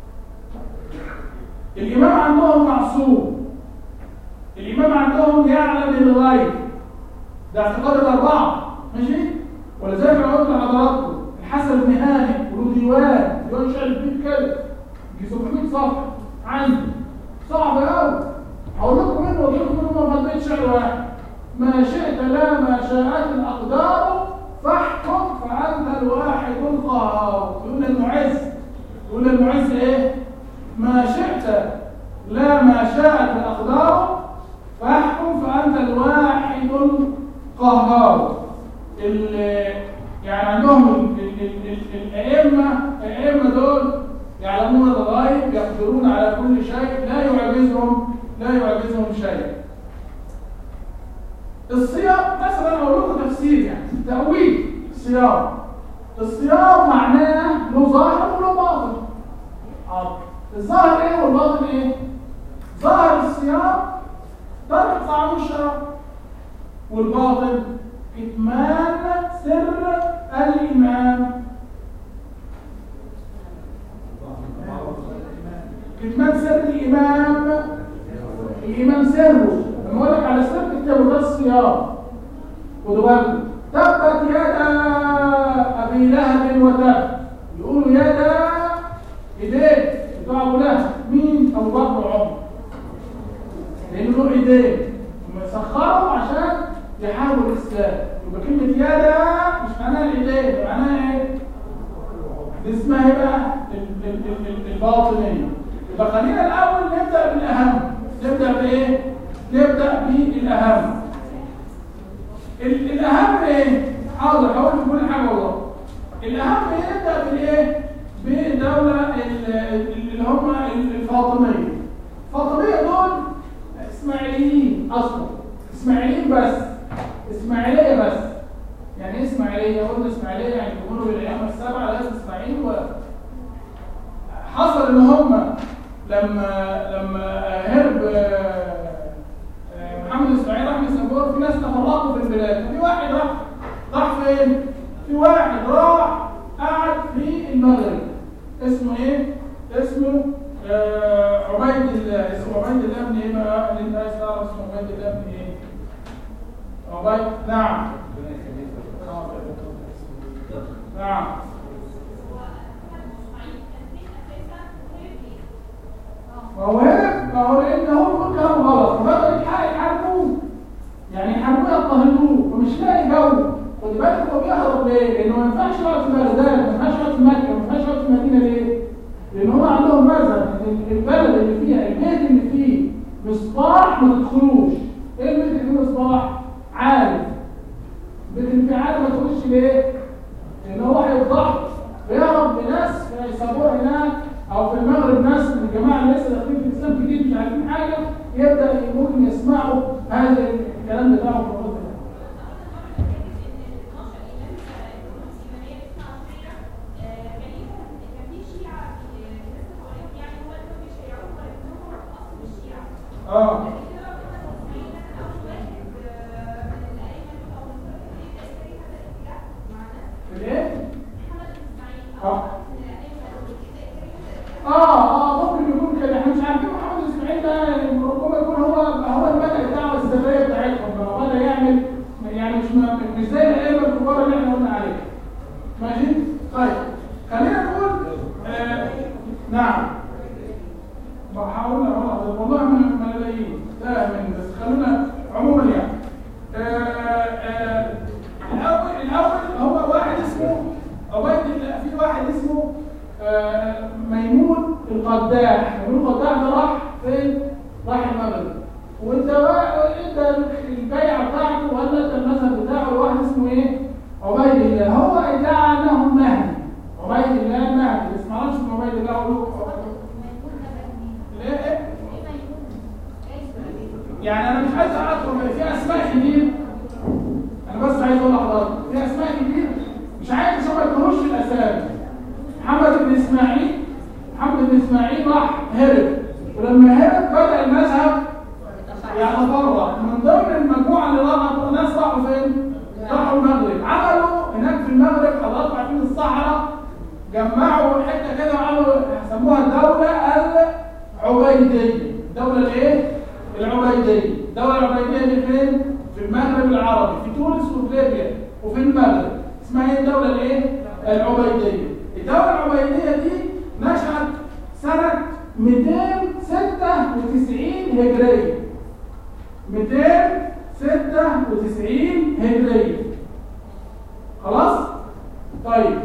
الامام عندهم معصوم الامام عندهم يعلم الغيب ده اعتقاد الاربعه ماشي ولذلك انا قلت لحضراتكم الحسن بن هاني له ديوان ديوان شعر كبير كده يجي 700 صفحه عندي صعب قوي هقول لكم منه واقول لكم منه ما فضيت شعر واحد ما شئت لا ما شاءت الاقدار فاحكم فانت الواحد القهار يقول المعز يقول المعز ايه ما شئت لا ما شاءت الاقدار فاحكم فانت الواحد القهار ال- يعني عندهم ال- ال- ال- ال- الائمه الائمه دول يعلمون الغيب يقدرون على كل شيء لا يعجزهم لا يعجزهم شيء الصيام مثلا اقول لكم تفسير يعني تأويل صيام الصيام معناه له ظاهر وله باطن حاضر. الظاهر ايه والباطن ايه ظاهر الصيام ترك طعام الشراب والباطن كتمان سر الإمام كتمان سر الإمام الإمام سره لما أقول لك على سر الكتاب ده الصيام خدوا بالكم تبت يدا أبي لهب وتب يقولوا يدا إيديه بتوع أبو لهب مين؟ أبو بكر وعمر لأنه له إيديه هم يسخروا عشان يحاربوا الإسلام يبقى كلمة يدا مش معناها الإيدين معناها إيه؟ دي اسمها إيه بقى؟ ال- ال- ال- ال- الباطنية يبقى خلينا الأول نبدأ بالأهم نبدأ بإيه؟ نبدأ بالأهم ال- الأهم إيه؟ حاضر هقول لك كل حاجة والله الأهم إيه؟ نبدأ بالإيه؟ بالدولة ال- ال- اللي هم الفاطمية الفاطمية دول إسماعيليين أصلا إسماعيليين بس إسماعيلية بس يعني إيه إسماعيلية قلنا إسماعيلية يعني بيقولوا بالأيام السبعة لازم إسماعيل و حصل إن هم لما لما هرب آه، آه، محمد إسماعيل راح لسنغافورة في ناس تفرقوا في البلاد ففي واحد راح راح فين؟ في واحد راح قعد في المغرب اسمه إيه؟ اسمه آه، عبيد الله اسمه عبيد الله بن إيه بقى؟ اللي أنت عايز تعرف اسمه عبيد الله بن إيه؟ عبيد نعم نعم ما هو هرب ما هو لان هو كل كلام غلط فبدأوا يحا- يحاربوه يعني يحاربوه يضطهدوه فمش لاقي جو خد بالك هو بيهرب ليه؟ لانه ما ينفعش يقعد في بغداد ما ينفعش يقعد في مكه ما ينفعش يقعد في المدينه ليه؟ لان هم عندهم مذهب إن البلد اللي فيها البيت اللي فيه مصباح ما تدخلوش ايه البيت اللي فيه مصباح؟ عالم البيت اللي فيه عالم ما تدخلش ليه؟ لان هو هيفضحه بيهرب بناس يسموه هناك او في المغرب ناس من الجماعه اللي لسه داخلين في الاسلام جديد مش عارفين حاجه يبدا ممكن يسمعوا هذا الكلام بتاعه في الوقت ده اه في الايه؟ اه اه اه ممكن يكون كده احنا مش عارفين محمد اسماعيل ده يعني ربما يكون هو هو المنهج بتاعه السريه بتاعتنا طيب خلينا نقول آه نعم بحاول اقول والله من ملايين فاهم بس خلونا عموما يعني آه آه الاول الاول هو واحد اسمه عبيد الله في واحد اسمه آه ميمون القداح ميمون القداح ده راح فين راح المغرب وانت بقى انت البيعه بتاعته ولا انت المذهب بتاعه واحد اسمه ايه عبيد الله هو ادعى انه مهدي عبيد الله مهدي بس ما اعرفش ان عبيد الله اقول له ليه ايه ما يكون ايش يعني انا مش عايز اعرف في اسماء كتير انا بس عايز اقول لحضرتك في اسماء كتير مش عايز عشان ما يكونوش في الاسامي محمد بن اسماعيل محمد بن اسماعيل راح هرب ولما هرب بدا المذهب يتفرع من ضمن المجموعه اللي راحوا ناس راحوا فين؟ راحوا المغرب عملوا هناك في المغرب حضرتك عارفين الصحراء جمعوا حته كده وعملوا سموها الدوله العبيديه الدوله الايه؟ العبيديه الدوله العبيديه دي فين؟ في المغرب العربي في تونس وفي ليبيا وفي المغرب اسمها ايه الدوله الايه؟ العبيديه الدوله العبيديه دي نشأت سنه 296 هجريه 296 هجرية خلاص طيب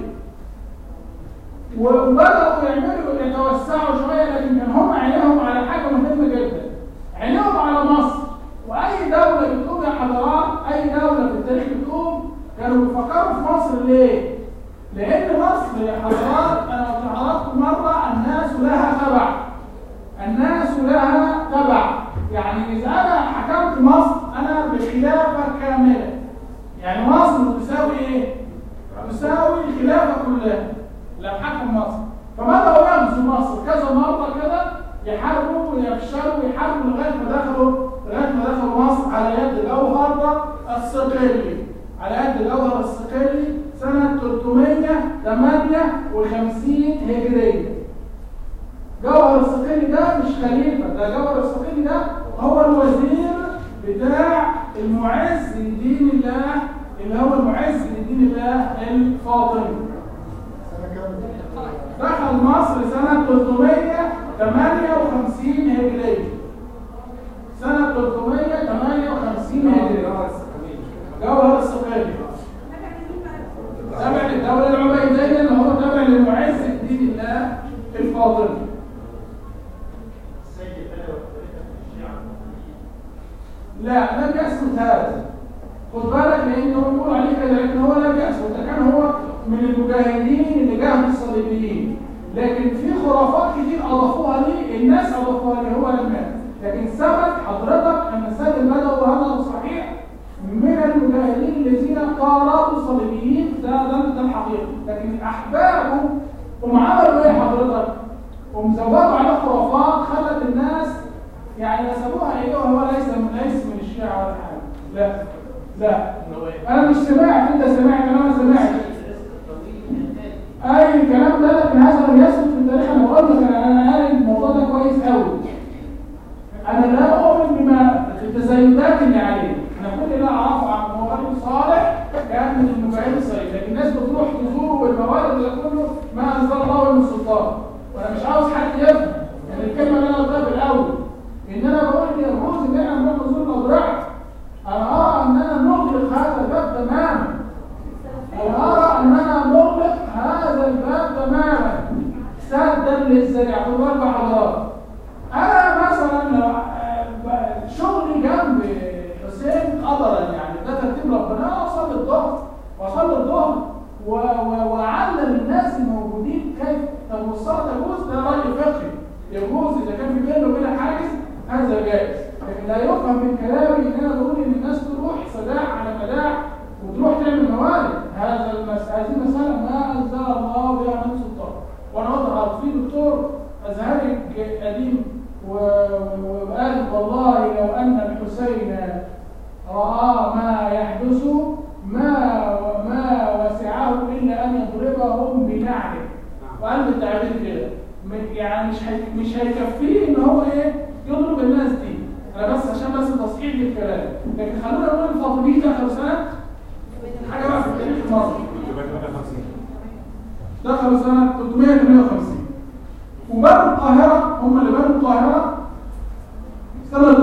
وبدأوا يعملوا يتوسعوا شوية لكن كان هم عينيهم على حاجة مهمة جدا عينيهم على مصر وأي دولة بتقوم يا حضرات أي دولة في التاريخ بتقوم كانوا بيفكروا في مصر ليه؟ لأن مصر يا حضرات أنا قلت لحضراتكم مرة الناس لها تبع الناس لها تبع يعني إذا أنا حكمت مصر أنا بخلافة كاملة يعني مصر تساوي إيه؟ تساوي الخلافة كلها لو حكم مصر فبدأوا يغزوا مصر كذا مرة كده يحاربوا ويفشلوا ويحاربوا لغاية ما دخلوا لغاية ما دخلوا مصر على يد جوهر الصقلي على يد جوهر الصقلي سنة 358 هجرية جوهر الصقلي ده مش خليفة ده جوهر الصقلي ده هو الوزير بتاع المعز لدين الله اللي هو المعز لدين الله الفاطمي دخل مصر سنة 358 هجرية سنة 358 هجرية جوهر الصقلي تابع للدولة العبيدية اللي هو تابع للمعز لدين الله الفاطمي لا لم يثبت هذا خد بالك لانه بيقول عليه كده لكن هو لم يثبت ده كان هو من المجاهدين اللي جاهدوا الصليبيين لكن في خرافات كتير اضافوها ليه الناس اضافوها ليه هو لم يثبت لكن ثبت حضرتك ان السيد البدوي وهذا صحيح من المجاهدين الذين قاربوا الصليبيين ده ده ده الحقيقه لكن احبابه هم عملوا ايه حضرتك؟ هم زودوا عليه خرافات خلت الناس يعني نسبوها ايه وهو ليس من ليس من الشيعة ولا حاجه لا لا انا مش سمعت انت سمعت انا ما سمعت اي الكلام ده لكن هذا لم يثبت في التاريخ انا بقول لك انا انا قاري الموضوع ده كويس قوي انا لا اؤمن بما التزايدات اللي عليه انا كل اللي اعرفه عن هو رجل صالح كان من المجاهدين الصالحين لكن الناس بتروح تزوره والموارد ده كله ما انزل الله من سلطان وانا مش عاوز حد يفهم يعني الكلمه اللي انا قلتها في الاول ان انا بقول ان يجوز ان احنا نروح نزور الاضرار انا ارى اننا نغلق هذا الباب تماما انا ارى اننا نغلق هذا الباب تماما سدا للذريعه خد بالك يا حضرات انا مثلا لو آه، شغلي جنب حسين قدرا يعني ده ترتيب ربنا اصلي الظهر واصلي الظهر و- و- واعلم الناس الموجودين كيف طب والصلاه تجوز ده راي فقهي يجوز اذا كان في بينه وبين حاجز هذا جائز لكن لا يفهم من كلامي ان انا بقول ان الناس تروح سداح على مداح وتروح تعمل موارد هذا المس... هذه المساله ما انزل الله بها من سلطان وانا اقدر في دكتور ازهري ج- قديم و- و- وقال والله لو ان الحسين راى ما يحدث ما ما وسعه الا ان يضربهم بنعله وقال بالتعبير كده م- يعني مش هي... مش هيكفيه ان هو ايه يضرب الناس دي انا بس عشان بس تصحيح للكلام لكن خلونا نقول الفاطميين دخلوا سنه حاجه بقى في التاريخ المصري دخلوا سنة 358 وبنوا القاهرة هم اللي بنوا القاهرة سنة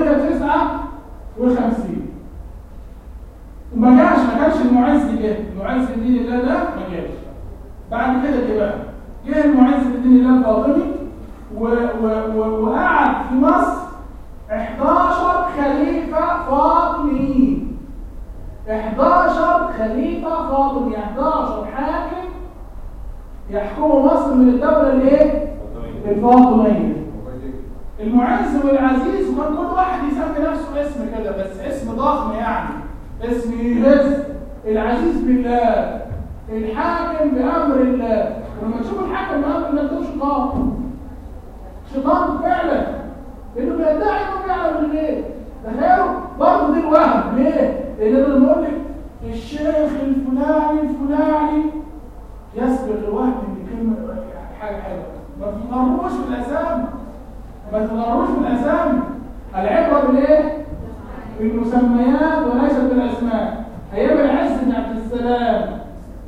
359 وما جاش ما كانش المعز جه المعز الدين الله ده ما جاش بعد كده جه بقى جه المعز الدين الله الفاطمي و... و... و... وقعد في مصر 11 خليفة فاطميين 11 خليفة فاطمي 11 حاكم يحكموا مصر من الدولة الايه؟ الفاطمية المعز والعزيز وكان كل واحد يسمي نفسه اسم كده بس اسم ضخم يعني اسم يهز العزيز بالله الحاكم بأمر الله ولما تشوف الحاكم بأمر الله ده شيطان شيطان فعلا لانه بيدعي انه بيعمل الغير تخيلوا برضه دي الوهم ليه؟ لان انا لما اقول لك الشيخ الفلاني الفلاني يسبق الوهم ان كلمه حاجه حلوه ما تغروش بالاسامي ما تغروش بالاسامي العبره بالايه؟ بالمسميات وليست بالاسماء ايام العز بن عبد السلام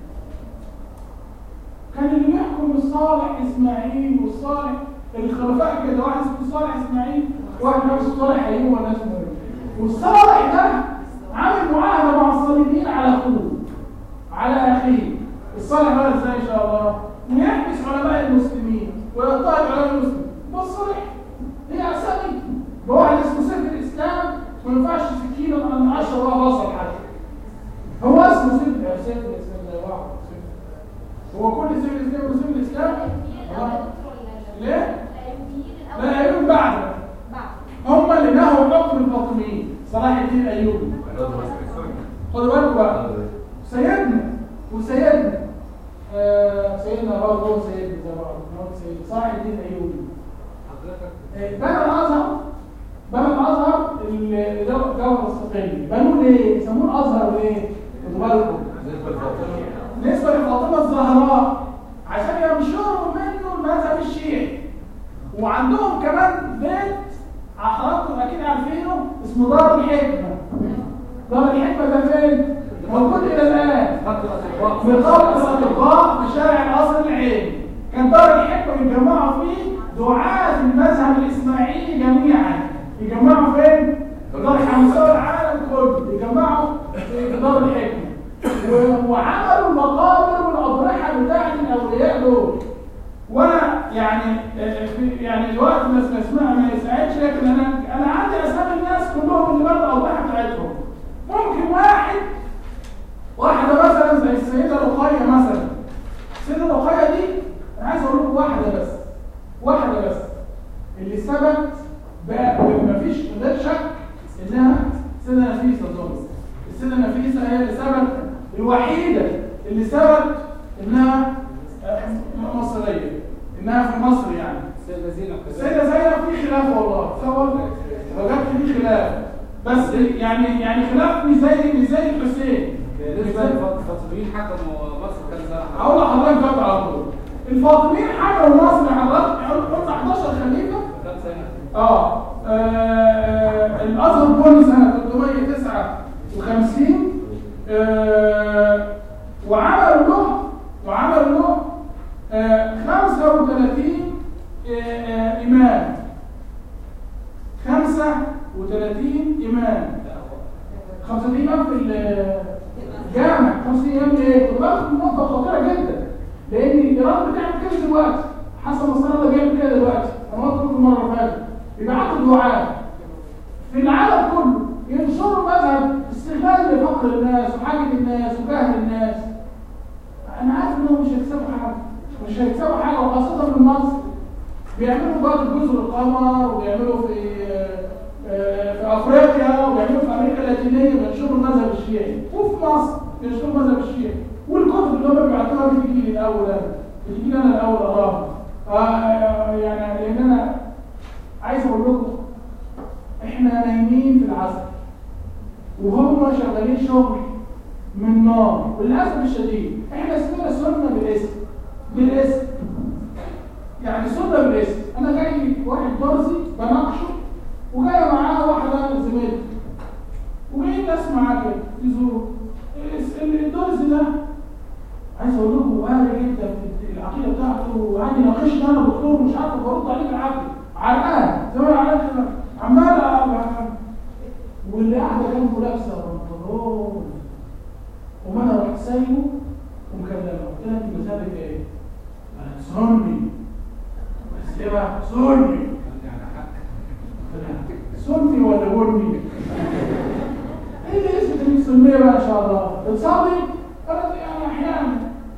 كان اللي بيحكم الصالح اسماعيل والصالح الخلفاء كده واحد اسمه صالح اسماعيل واحد اسمه صالح ايوب ولا اسمه ايه والصالح ده عامل معاهده مع الصليبيين على اخوه على اخيه الصالح بقى ازاي ان شاء الله ويحبس علماء المسلمين ويضطهد علماء المسلمين ده الصالح هي اسامي ده واحد اسمه سيف الاسلام ما ينفعش سكينه من عشرة ولا بصل حتى هو اسمه سيف سيف الاسلام زي بعض سيف. هو كل سيف الاسلام وسيف الاسلام آه. ليه؟ لا ايوب بعد هم اللي نهوا حكم الفاطميين صلاح الدين الايوبي خدوا بالكم بقى سيدنا وسيدنا آه سيدنا برضه سيدنا زي بعض نقول سيدنا صلاح الدين الايوبي آه، بنى الازهر بنى الازهر الجوهر الصقلي بنوه ليه؟ يسموه الازهر ليه؟ خدوا بالكم بالنسبه لفاطمه الزهراء عشان ينشروا منه المذهب الشيعي وعندهم كمان بيت حضراتكم اكيد عارفينه اسمه دار الحكمه دار الحكمه ده فين؟ موجود الى الان في قبر الاطباء في شارع القصر العيني كان دار الحكمه بيجمعوا فيه دعاة المذهب الاسماعيلي جميعا يجمعوا فين؟ في دار على مستوى العالم كله يجمعوا في دار الحكمه و- وعملوا المقابر والاضرحه بتاعت الاولياء دول وانا يعني في- يعني الوقت ما اسمع ما يساعدش لكن انا انا عندي اسامي الناس كلهم اللي برضه الاضرحه بتاعتهم ممكن واحد واحده مثلا زي السيده رقيه مثلا السيده رقيه دي انا عايز اقول لكم واحده بس واحده بس اللي ثبت بقى ما فيش غير شك انها السيده نفيسه اظن السيده نفيسه هي اللي ثبت الوحيده اللي ثبت انها آه، مصريه انها في مصر يعني السيدة زينب السيدة زينب في خلاف والله تصور وجدت في خلاف بس يعني يعني خلاف مش زي مش زي الحسين بالنسبة للفاطميين حكموا مصر كام سنة؟ اقول لحضرتك بقى على طول الفاطميين حكموا مصر حضرتك قلنا 11 خليفه كام سنة؟ اه آه، الازهر بني سنه 359 آه، وعملوا له وعملوا له آه، 35 آه، آه، امام 35 امام 35 امام في الجامع 50 امام ليه؟ خد بالك من نقطه خطيره جدا لان ايران بتعمل كده دلوقتي حسن نصر الله بيعمل كده دلوقتي انا قلت لكم المره اللي فاتت بيبعتوا دعاة في العالم كله ينشروا مذهب استغلال لفقر الناس وحاجة الناس وجهل الناس انا عارف انهم مش هيكسبوا حاجة مش هيكسبوا حاجة وخاصة في مصر بيعملوا بقى في جزر القمر وبيعملوا في آه، في افريقيا وبيعملوا في امريكا اللاتينيه بينشروا المذهب الشيعي وفي مصر بينشروا المذهب الشيعي والكتب اللي هم بيبعتوها بتجي لي الاول انا بتجي لي انا الاول اراها آه يعني لان انا عايز اقول لكم احنا نايمين في العسل وهم شغالين شغل من نار وللاسف الشديد احنا اسمنا سنه بالاسم بالاسم يعني سنه بالاسم انا جاي واحد درسي بناقشه وجايه معاه واحده زميلتي وجايين ناس معاه كده يزوروا الس- الدرس ده عايز اقول لكم وارد جدا في تناقشني انا دكتور مش عارف برد عليك العافيه عرقان زي ما عرقان كده عمال أ- واللي قاعده جنبه لابسه بنطلون وما انا رحت سايبه ومكلمه قلت لها انت مذهبك ايه؟ قالت سني بس ايه بقى؟ سني سني ولا بني؟ ايه اللي اسمه دي السنيه بقى ان شاء الله؟ بتصلي؟ قالت يعني احيانا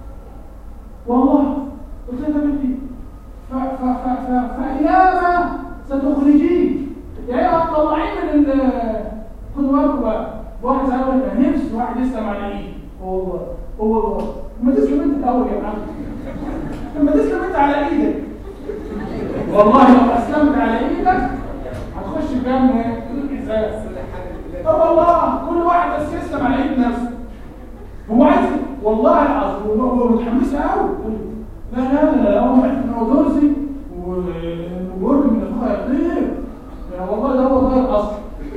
والله قلت لها بنتي ف ف ف ف فاياما ستخرجيه يعني هتطلعيه من ال خد بالك بقى واحد سأل لك نفسي واحد يسلم على ايدي هو هو هو ما تسلم انت الاول يا معلم لما تسلم انت على ايدك والله لو اسلمت على ايدك هتخش الجنه ازاي اه والله كل واحد بس يسلم على ايد نفسه هو عايز والله العظيم هو هو متحمس قوي لا لا لا لا هو هو درسي وورد من اخويا يطير يا والله ده هو ده الاصل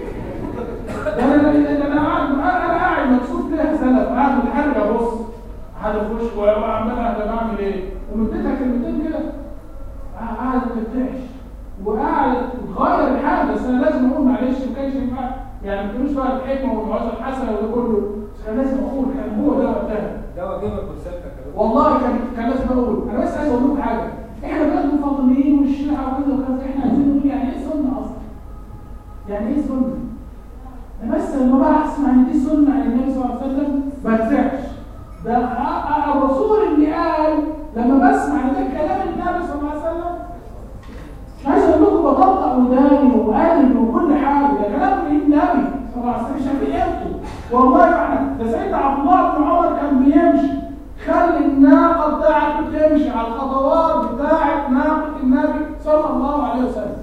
ده انا انا انا قاعد انا قاعد مكسوف كده سنه قاعد متحرك ابص حد يخش وعمال انا بعمل ايه ومديتها كلمتين كده قاعد ما تفتحش وقاعد تغير الحال بس انا لازم اقول معلش ما كانش ينفع يعني ما تقولوش بقى الحكمه والموعظه الحسنه وده كله بس كان لازم اقول كان هو ده وقتها ده واجبك ورسالتك يا دكتور. والله كان كان لازم اقول انا بس عايز اقول لكم حاجه احنا بلد الفاطميين والشيعه وكذا وكذا احنا عايزين نقول يعني ايه سنه اصلا؟ يعني ايه سنه؟ انا بس لما بقى اسمع ان دي سنه عن النبي صلى الله عليه وسلم ما ارتاحش ده أ- أ- الرسول اللي قال لما بسمع ان ده كلام النبي صلى الله عليه وسلم مش عايز اقول لكم بطبق وداني وقلبي وكل حاجه ده كلام من النبي صلى الله عليه وسلم مش عارفين امتى والله فعلا ده سيدنا عبد الله بن عمر كان بيمشي خلي الناقه بتاعته تمشي على الخطوات بتاعه ناقه النبي صلى الله عليه وسلم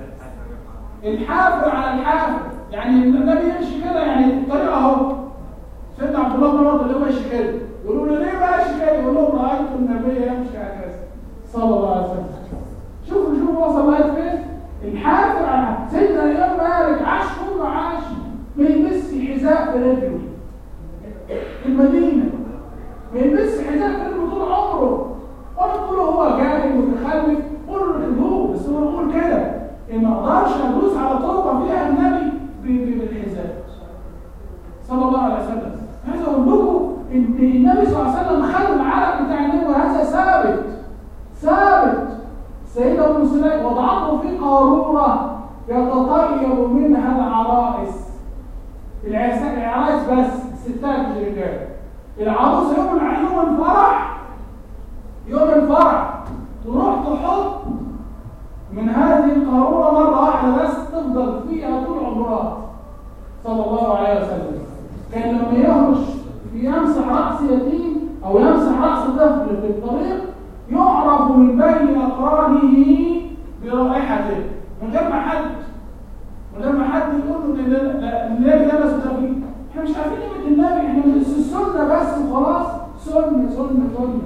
الحافر على الحافر يعني النبي يمشي كده يعني الطريقه اهو سيدنا عبد الله بن عمر اللي هو ماشي كده يقولوا له ليه ماشي كده يقول لهم رايت النبي يمشي هكذا صلى الله عليه وسلم شوفوا شوفوا وصل لغايه فين الحافر على سيدنا الامام مالك عاش كله عاش ما يلبسش حذاء في رجله في المدينه ما يلبسش حذاء في رجله طول عمره ولا تقول هو جاهل متخلف قول له الهدوء بس هو يقول كده ان ما اقدرش ادوس على تربه فيها النبي ب- ب- بالحذاء صلى الله عليه وسلم عايز اقول لكم ان النبي صلى الله عليه وسلم خد العرق بتاع النبي وهذا ثابت ثابت سيدة ام سليم وضعته في قارورة يتطيب منها العرائس العرس- العرايس بس ستات مش رجال العروسة يوم الع- يوم الفرح يوم الفرح تروح تحط من هذه القارورة مرة واحدة بس تفضل فيها طول عمرها صلى الله عليه وسلم كان لما يهرش في يمسح رأس يتيم أو يمسح رأس طفل في الطريق يعرف من بين أقرانه برائحته من غير ما حد من غير ما حد يقول له إن لا- لا- النبي لبس خفيف احنا مش عارفين قيمة النبي احنا بس السنة بس وخلاص سنة سنة سنة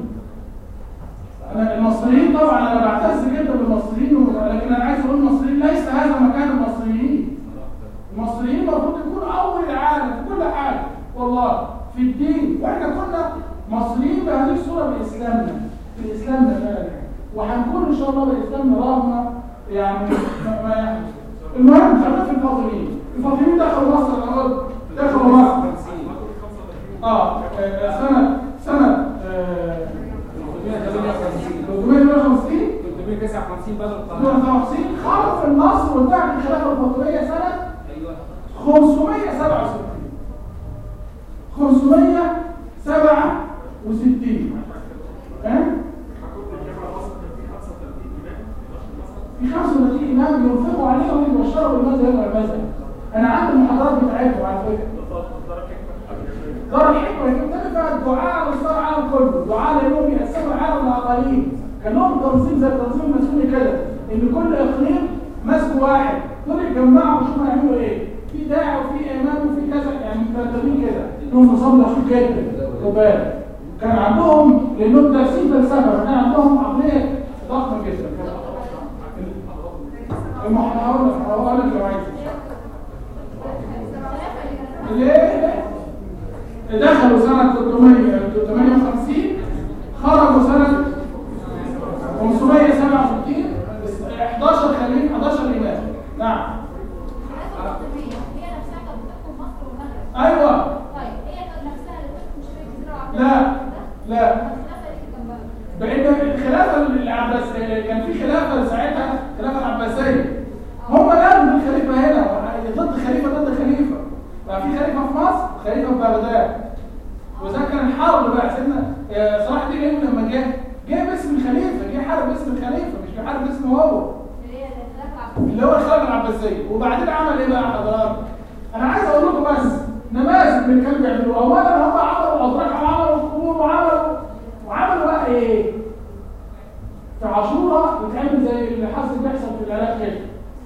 أنا المصريين طبعا أنا بعتز جدا بالمصريين لكن أنا عايز أقول المصريين ليس هذا مكان المصريين المصريين المفروض يكونوا اول العالم في كل حاجه والله في الدين واحنا كنا مصريين بهذه الصوره باسلامنا باسلامنا فعلا وهنكون ان شاء الله باسلامنا رغم يعني ما ما يحدث المهم خلينا في الفاطميين الفاطميين دخلوا مصر الاول دخلوا مصر اه آه، سنه سنه آه، 350 359 بدر القاهرة 52 خرج النصر وانتهت الخلافه الفاطميه سنه ايوه 567 567 ها؟ في 35 امام ينفقوا عليهم ويبشروا بالمذهب والمذهب انا عندي المحاضرات بتاعتهم على فكره دار الحكمه يكتب فيها الدعاء على مستوى العالم كله دعاء لانهم يقسموا العالم لاقاليم كان لهم تنظيم زي التنظيم المسؤولي كده ان كل اقليم ماسك واحد دول يتجمعوا ويشوفوا هيعملوا ايه في داعي وفي امام وفي كذا يعني مرتبين كده انهم نظام دقيق جدا خد بالك كان عندهم لانهم دارسين فلسفه كان عندهم عقليه ضخمه جدا المحاضرات هقول لك لو عايز ليه؟ دخلوا سنة 358 خرجوا سنة 567 الخلافه العباس كان في خلافه ساعتها خلافه العباسيه هم لازم الخليفه هنا ضد خليفه ضد خليفه بقى في خليفه في مصر خليفه في بغداد وده كان الحرب بقى سيدنا آه، صلاح الدين الايوبي لما جه جه باسم الخليفه جه حارب باسم الخليفه مش بيحارب باسمه هو اللي هي الخلافة العباسية اللي هو الخلافه العباسيه وبعدين عمل ايه بقى حضرتك؟ انا عايز اقول لكم بس نماذج من اللي كانوا بيعملوه اولا هم عملوا الاضراح وعملوا القبور وعملوا وعملوا بقى ايه؟ في عاشوراء بتعمل زي اللي حصل بيحصل في العراق كده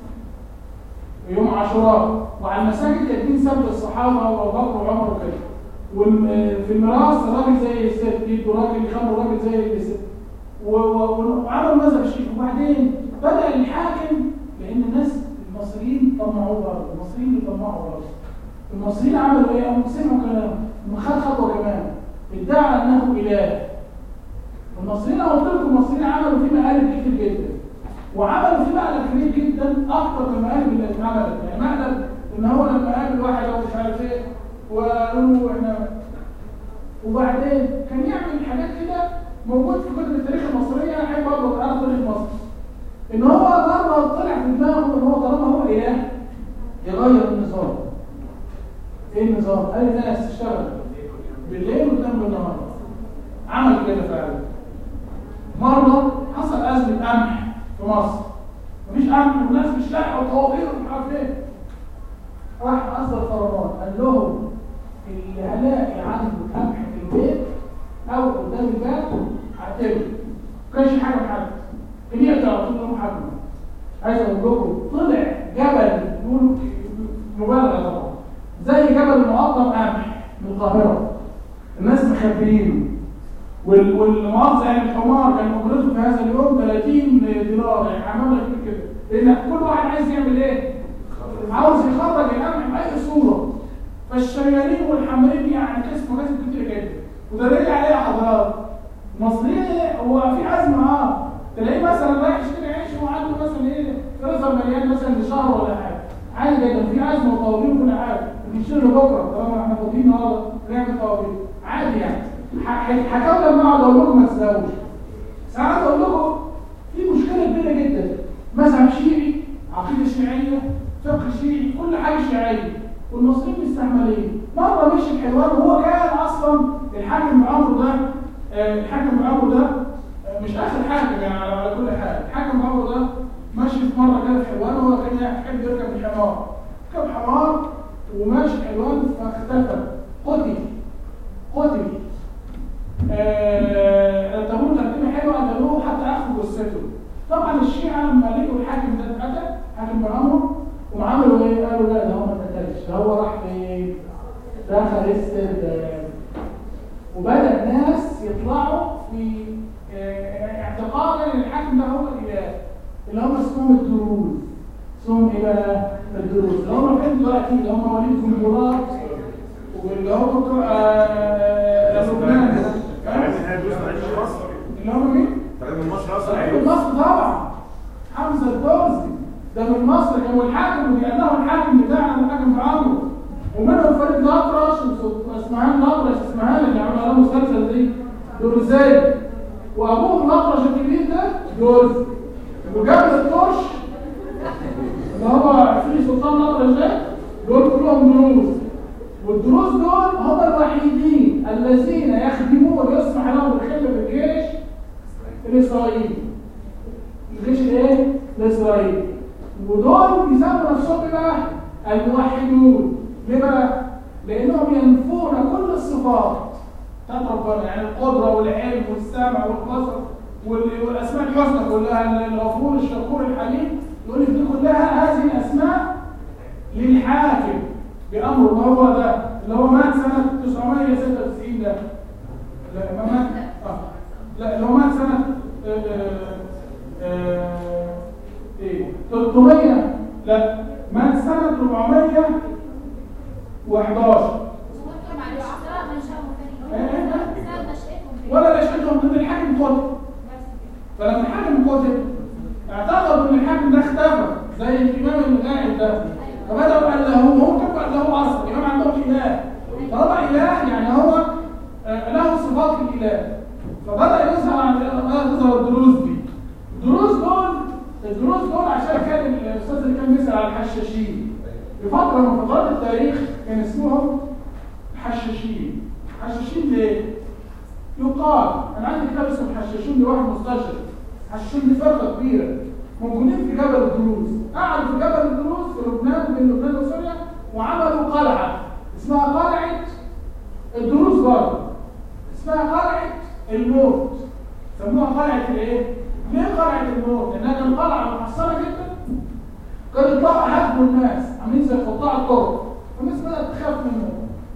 يوم عاشوراء وعلى المساجد كاتبين سبت الصحابه وابو بكر وعمر وكده وفي الميراث راجل زي الست يدوا راجل يخلوا راجل زي الست و- و- وعملوا مذهب الشيخ وبعدين بدا الحاكم لان الناس المصريين طمعوا برضه المصريين اللي طمعوا برضه المصريين عملوا ايه؟ قاموا سمعوا كلام خد خطوه كمان ادعى انه اله المصريين انا قلت لكم المصريين عملوا فيه مقالب كتير جدا وعملوا فيه مقلب كبير جدا اكتر من المقالب اللي اتعملت يعني مقلب ان هو لما قابل واحد او مش عارف ايه وقالوا له احنا وبعدين كان يعمل حاجات كده موجود في كتب التاريخ المصريه احب برضه اقرا تاريخ مصر ان هو مره طلع في دماغه ان هو طالما هو اله يغير النظام ايه النظام؟ قال الناس تشتغل بالليل وتنام بالنهار عمل كده فعلا مرة حصل أزمة قمح في مصر مفيش قمح والناس مش لاقية وطوابير ومش عارف ايه راح أصدر قرارات قال لهم اللي هلاقي عنده قمح في البيت أو قدام الباب هقتله ما كانش حاجة محدد كان يقدر على طول يروح حاجة عايز أقول لكم طلع جبل يقولوا مبالغة طبعا زي جبل المقطم قمح من القاهرة الناس مخبيينه وال- والمؤاخذة يعني الحمار كان مقدرته في هذا اليوم 30 دولار يعني عمال كده كده لأن كل واحد عايز يعمل إيه؟ عاوز يخرج القمح بأي صورة فالشيالين والحمرين يعني كسبوا كسب كتير جدا وده دليل عليه يا حضرات المصريين إيه؟ هو في أزمة اه تلاقيه مثلا رايح يشتري عيش وعنده مثلا ايه فريزر مليان مثلا لشهر ولا حاجه عادي جدا في ازمه وطوابير وكل حاجه بنشتري بكره طالما احنا فاضيين النهارده نعمل طوابير عادي يعني ح- هحاول لما اقعد اقول لكم ما تساووش ساعات اقول لكم في مشكله كبيره جدا مذهب شيعي عقيده شيعيه فقه شيعي كل حاجه شيعيه والمصريين مستعملين مره مشي الحلوان وهو كان اصلا الحاكم بعمره ده آه، الحاكم بعمره ده آه، مش اخر حاكم يعني على على كل حال الحاكم بعمره ده ماشي في مره كده في حلوان وهو كان يحب يركب الحمار ركب حمار وماشي حلوان فاختفى قتل قتل آه، تمر ترتيبه حلوه قتلوه حتى اخذوا جثته طبعا الشيعه لما لقوا الحاكم ده اتقتل حاكم بامره وعملوا ايه؟ قالوا لا ده هو ما اتقتلش ده هو راح فين؟ دخل استرداد وبدا الناس يطلعوا في آه، اعتقادا ان الحاكم ده هو الاله اللي هم اسمهم الدروز اسمهم ايه بقى؟ الدروز اللي هم فين دلوقتي اللي هم وليد الجمهورات واللي هم بتوع آه، لبنان عايز نهاية دوس معيش مصر اللي هم مين؟ طالع من مصر اصلا صحيح من مصر طبعا حمزه الدوزي ده من مصر كان هو الحاكم ولانه الحاكم بتاعنا الحاكم في عمرو ومنهم فريد الاطرش واسمهان الاطرش اسمهان اللي عملوا على المسلسل دي دول ازاي وابوهم الاطرش الكبير ده دول وجابر الطرش اللي هو في سلطان الاطرش ده دول كلهم دروز والدروز دول هم الوحيدين الذين يخدمون يسمح لهم بالخدمه بالجيش الاسرائيلي الجيش الايه الاسرائيلي ودول بيسموا نفسهم ايه بقى الموحدون ليه بقى لانهم ينفون كل الصفات بتاعت ربنا يعني القدره والعلم والسمع والبصر وال- والاسماء الحسنى كلها الغفور الشكور الحليم يقول لك دي كلها هذه الاسماء للحاكم بامر ما هو ده اللي هو مات سنه 996 ده لا ما مات اه لا اللي هو مات سنه آه، آه، آه، ايه 300 لا مات سنه 411 ممكن معلش سواء منشأهم إيه، إيه، إيه. كان سواء نشأتهم كان ولا نشأتهم ضد الحاكم قتل بس فلما الحاكم قتل اعتقدوا ان الحاكم ده اختفى زي الامام الغائب ده فبداوا قال له هم كانوا قال له اصلا الامام عندهم اله طالما اله يعني هو آه، له صفات الاله فبدا يظهر عن- بدأت تظهر الدروز الحشاشين في فترة من فترات التاريخ كان اسمهم حشاشين حشاشين ليه؟ يقال انا عندي كتاب اسمه الحشاشين لواحد مستشرق حشاشين دي فرقة كبيرة موجودين في جبل الدروز قعدوا في جبل الدروز في لبنان بين لبنان وسوريا وعملوا قلعة اسمها قلعة الدروز برضه اسمها قلعة الموت سموها قلعة الايه؟ ليه قلعة الموت؟ لأنها كانت قلعة محصنة جدا كانوا يطلعوا هاجموا الناس عاملين زي قطاع الطرق والناس بدأت تخاف منهم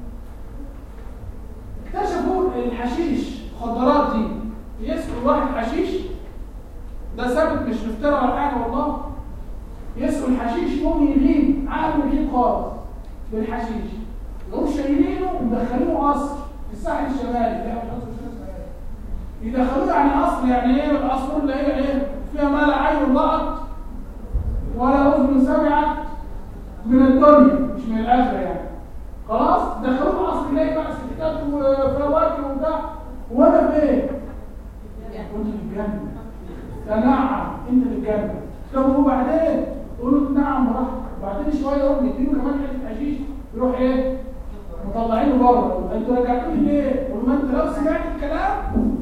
اكتشفوا الحشيش المخدرات دي يسقوا واحد حشيش ده ثابت مش مفترى ولا حاجه والله يسقوا الحشيش يقوم يغيب عقله يغيب خالص بالحشيش يقوم شايلينه ومدخلينه قصر في الساحل الشمالي لا مش قصر الشمالي يدخلوه يعني قصر يعني ايه القصر اللي هي ايه فيها ما لا عين لقط ولا اذن سمعت من الدنيا مش من الاخره يعني خلاص دخلوه قصر يلاقي بقى ستات وفواكه وبتاع وانا فين؟ كنت في الجنه تنعم انت في الجنه طب وبعدين قولوا نعم براحتك وبعدين شويه يروح يديله كمان حته حشيش يروح ايه؟ مطلعينه بره انتوا رجعتوني ليه؟ قول ما انت لو سمعت الكلام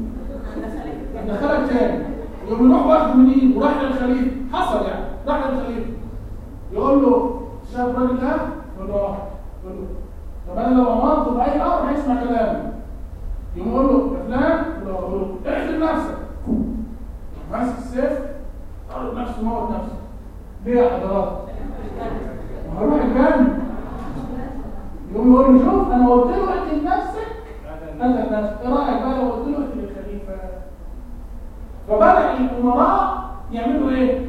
دخلك تاني يقوم يروح واخد من ايده وراح للخليفه حصل يعني راح للخليفه يقول له شايف الراجل ده؟ يقول له اه يقول له طب انا لو امرته باي امر هيسمع كلامي يقوم يقول له يا فلان يقول له احسن نفسك ماسك السيف ضرب نفسه موت نفسه ليه يا حضرات؟ وهروح الجنة يقوم يقول له شوف انا قلت له اقتل نفسك قتل نفسك ايه رايك بقى لو قلت له اقتل الخليفه فبدأ الامراء يعملوا ايه؟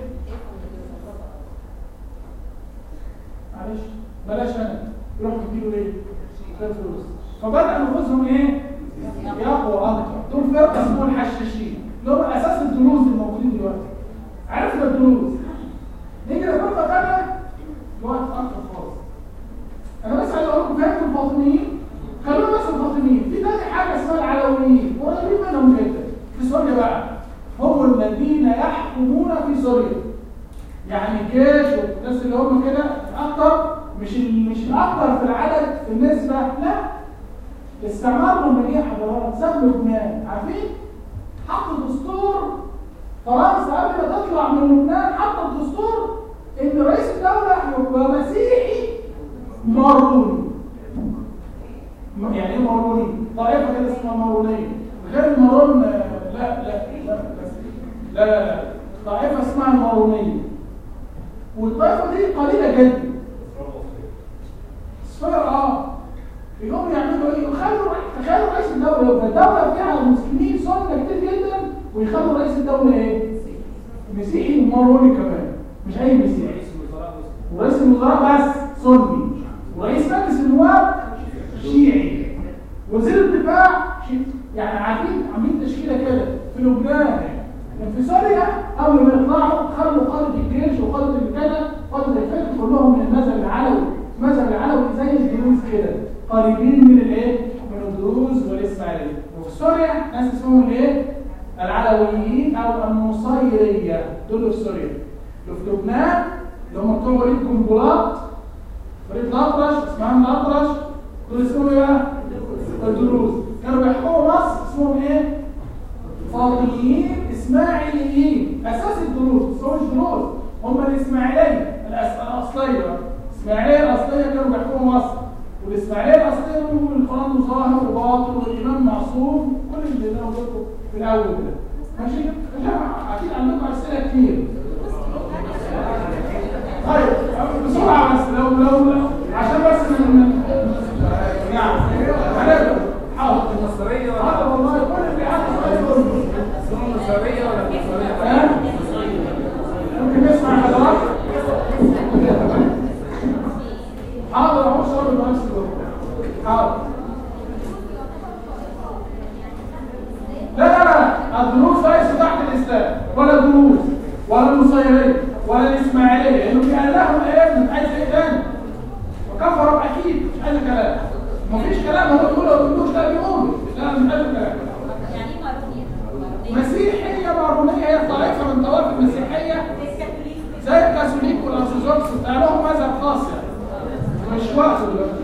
معلش بلاش انا يروح يديله ايه؟ فلوس فبدأ نفوسهم ايه؟ يقوى اكتر دول فرقه اسمهم الحشاشين اللي هم اساس الدروز الموجودين دلوقتي عرفنا الدروز نيجي لفرقه ثانيه الوقت اكتر خالص انا بس عايز اقول لكم فهمتوا الفاطميين خلونا بس الفاطميين في تاني حاجه اسمها العلويين قريبين منهم جدا في سوريا بقى هم الذين يحكمون في سوريا يعني الجيش والناس اللي هم كده اكتر مش ال- مش الاكتر في العدد في النسبه لا الاستعمار لما جه حضارات ساب لبنان عارفين حط دستور فرنسا قبل ما تطلع من لبنان حط الدستور ان رئيس الدوله يبقى مسيحي ماروني م- يعني ايه ماروني؟ طائفه كده اسمها مارونيه غير المارون آه، لا لا لا لا لا لا طائفه اسمها المارونيه والطائفه دي قليله جدا صفر اه يقوم يعملوا ايه؟ يخلوا تخيلوا رئيس الدوله يبقى الدوله فيها مسلمين سنه كتير جدا ويخلوا رئيس الدوله ايه؟ مسيحي وماروني كمان مش اي مسيحي رئيس الوزراء مسلم ورئيس الوزراء بس سني ورئيس مجلس النواب شيعي وزير الدفاع شيعي يعني عاملين عاملين تشكيله كده في لبنان لكن في سوريا اول ما يطلعوا خلوا قاده الجيش وقاده الكذا قاده الفكر كلهم من المذهب العلوي المذهب العلوي زي الدروز كده قريبين من الايه؟ من الدروز والاسماعيليه وفي سوريا ناس اسمهم الايه؟ العلويين او النصيريه دول في سوريا وفي لبنان اللي هم بتوع وليد جنبولات فريد الأطرش اسمهم الأطرش دول اسمهم ايه بقى؟ الدروز كانوا بيحكموا مصر اسمهم ايه؟ فاطميين اسماعيليين اساس الدروز بس هو مش دروز هم الاسماعيليه الأس- الاصليه بقى. الاسماعيليه الاصليه كانوا بيحكموا مصر والاسماعيليه الاصليه دول القران ظاهر وباطل والامام معصوم كل اللي انا قلته في الاول كده ماشي؟ عشان اكيد عندكم اسئله كتير طيب بسرعة بس لو لو لو عشان بس من يعني هنبدأ حاضر النصرية ولا حاضر والله كل اللي عنده سؤال يقول لي. اسمهم النصرية ولا النصرية؟ ها؟ ممكن نسمع حضرتك حاضر اهو شرب بنفس الوقت حاضر لا لا لا الدروس ليس تحت الاسلام ولا الدروس ولا النصيريه ولا الاسماعيليه لانه في لهم ايه من عايز ايه تاني وكفروا اكيد مش عايز كلام مفيش كلام هو يقول لو بيقولوش لا بيقولوا لا مش عايز كلام يعني ايه مارونية؟ مسيحيه مارونيه هي طائفه من طوائف المسيحيه زي الكاثوليك زي الكاثوليك والارثوذكس طلع لهم مذهب خاص يعني مش وقته دلوقتي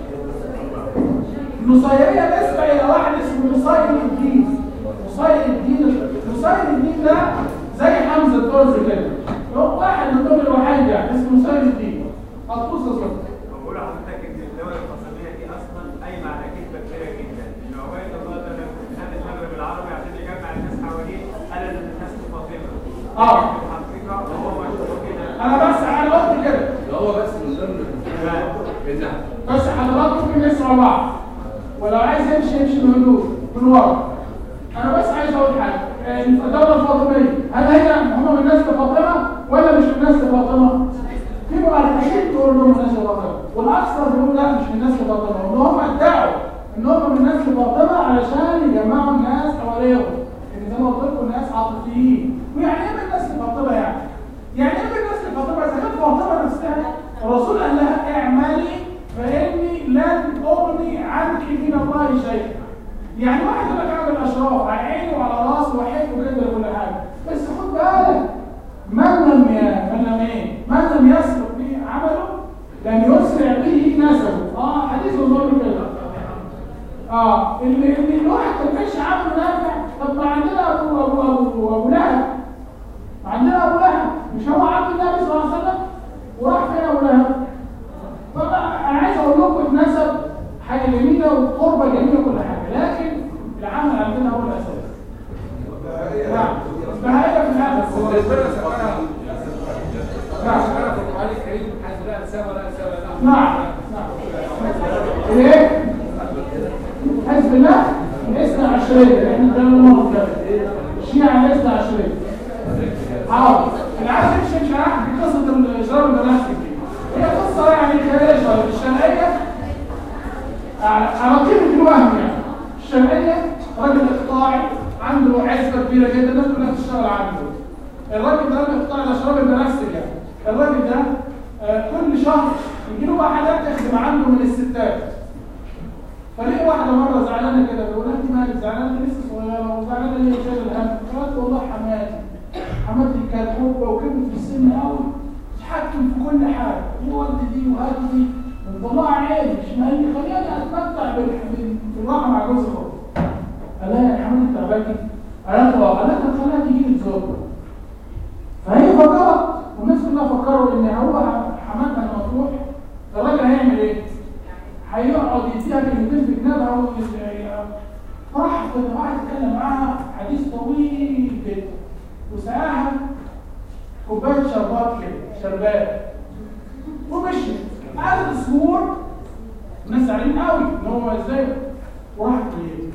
النصيرية نسبة إلى واحد اسمه نصير الدين نصير الدين نصير الدين ده زي حمزة طرز كده هو واحد من دول الوحيد يعني اسمه نصير الدين هتبص صوت بقول لحضرتك ان الدول الفاطميه دي اصلا قايمه على كذبه كبيره جدا ان عبيد الله ده لما خد المغرب العربي عشان يجمع الناس حواليه قال ان الناس فاطمه آه. في الحقيقه هو مشهور كده أنا بس أنا قلت كده هو بس من ضمن النحو بس حضراتكم ممكن نسمع بعض ولو عايز يمشي يمشي بهدوء من ورا انا بس عايز اقول حاجه آه، الدوله الفاطميه هل هي هم من نسل فاطمه ولا مش من نسل فاطمه؟ في مؤرخين تقول انهم من نسل فاطمه والاكثر بيقول لا مش من نسل فاطمه وان هم ادعوا ان هم من نسل فاطمه علشان يجمعوا الناس حواليهم لان زي ما قلت لكم الناس عاطفيين ويعني ايه من نسل فاطمه يعني؟ يعني ايه من نسل فاطمه؟ اذا كانت فاطمه نفسها الرسول قال لها اعملي فاني لن اغني عنك من الله شيئا يعني واحد يقول لك اعمل اشراف على عيني وعلى راسي واحب كده كل حاجه بس خد بالك من لم ي... من لم ايه من لم يسبق به عمله لم يسرع به نسبه اه حديث الظلم كده اه اللي اللي الواحد ما كانش عامل نافع طب ما عندنا ابو ابو ابو ابو لهب عندنا ابو لهب مش هو عبد النبي صلى الله عليه وسلم وراح فين ابو لهب طبعا انا عايز اقول لكم النسب حاجه جميله والقربه جميله كل حاجه لكن العمل عندنا هو الاساس نعم فهذا في هذا بالنسبه لنا سمعنا نعم سمعنا في القرآن الكريم حيث لا أنساب ولا أنساب لا نعم نعم ايه حزب الله الاثنى عشرية احنا كنا المرة اللي الشيعة الاثنى عشرية حاضر العالم مش مش هنحكي قصة الإجرام المناسك دي هي قصة يعني خارجة الشرعية على على قيمة الوهم يعني الشرعية راجل إقطاعي عنده عزبة كبيرة جدا الناس كلها بتشتغل عنده الراجل ده الإقطاعي ده شراب المناسك يعني الراجل ده آه، كل شهر يجي له واحدة تخدم عنده من الستات فليه واحدة مرة زعلانة كده بيقول لها انت مالك زعلانة انت لسه صغيرة وزعلانة ليه شايل الهم قالت والله حماتي حماتي كانت حبة وكبرت في السن قوي تتحكم في كل حاجة وولد دي وهات دي وطلع عيني مش مالي خليني اتمتع بال- بال- بالراحة مع جوزي خالص قال لها يا حماتي تعباكي قالت له اه قالت لها خليها تيجي لي تزورنا فهي فكرت والناس كلها فكروا ان هو حماتها لما تروح الراجل هيعمل ايه؟ هيقعد يديها كلمتين في جنابها وي- فراح وقعد يتكلم معاها حديث طويل جدا وسقاها كوبايه شربات كده شربات ومشي قعدت اسبوع الناس زعلانين قوي ان هو ازاي وراحت ليه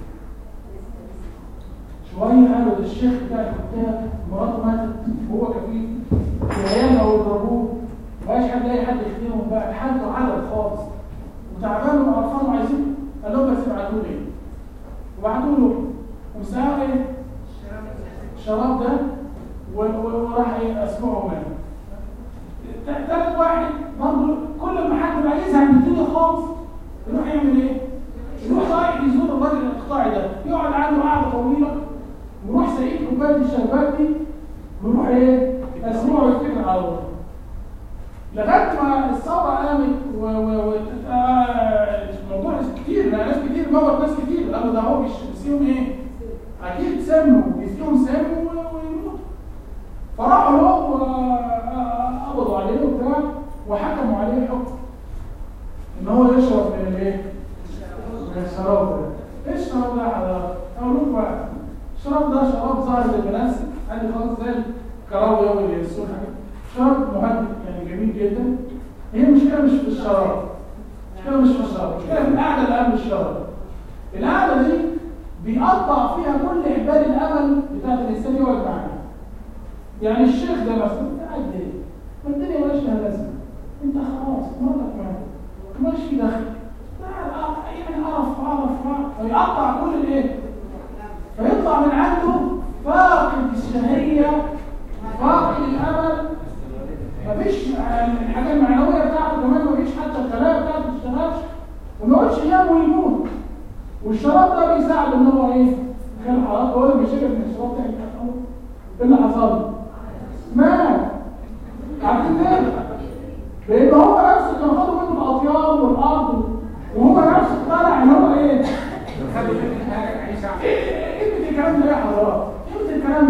شويه قالوا ده الشيخ بتاع الكتاب مراته ماتت وهو كفيل العيال لو يضربوه مبقاش حد لاقي حد يخدمهم بقى حالته عدد خالص وتعبان وقرفان وعايزين قال لهم بس ابعتوا لي وبعتوا له وساعه ايه الشراب ده و- و- وراح ايه اسبوعه منه ت- تالت واحد برضه كل ما حد بقى يزهق من الدنيا خالص يروح يعمل ايه؟ يروح رايح يزور الراجل الاقطاعي ده يقعد عنده قعده طويله ويروح سايق كوبايه الشربات دي ويروح ايه؟ اسبوعه يتكل على الله لغايه ما الثوره قامت و و و آه، الموضوع كتير ناس كتير موت ناس كتير قالوا ده هو بيش- بيسيهم ايه؟ اكيد سموا بيسيهم سم و- ويموتوا فراحوا له وقبضوا عليه وبتاع وحكموا عليه حكم ان هو يشرب من الايه؟ من الشراب ده ايه الشراب ده يا حضرتك؟ اقول لكم بقى الشراب ده شراب ظاهر للبنات قال لي خلاص زي الكراوي او الياسون حاجه شراب مهدئ يعني جميل جدا هي المشكله مش في الشراب المشكله مش في الشراب المشكله في القعده اللي قبل الشراب القعده دي بيقطع فيها كل حبال الامل بتاعت الانسان يقعد معاها يعني الشيخ ده مثلا انت قاعد ليه؟ ما الدنيا مالهاش لها لازمه انت خلاص مراتك ماتت مالش في دخل لا، لا، يعني قرف قرف قرف فيقطع كل الايه؟ فيطلع من عنده فاقد الشهيه فاقد الامل مفيش الحاجه المعنويه بتاعته كمان مفيش حتى الخلايا بتاعته ما تشتغلش وما يقعدش ينام ويموت والشراب ده بيساعد ان هو ايه؟ كان حرام هو اللي بيشرب من الشراب ده ايه اللي حصل له؟ مات عارفين ليه؟ لان هو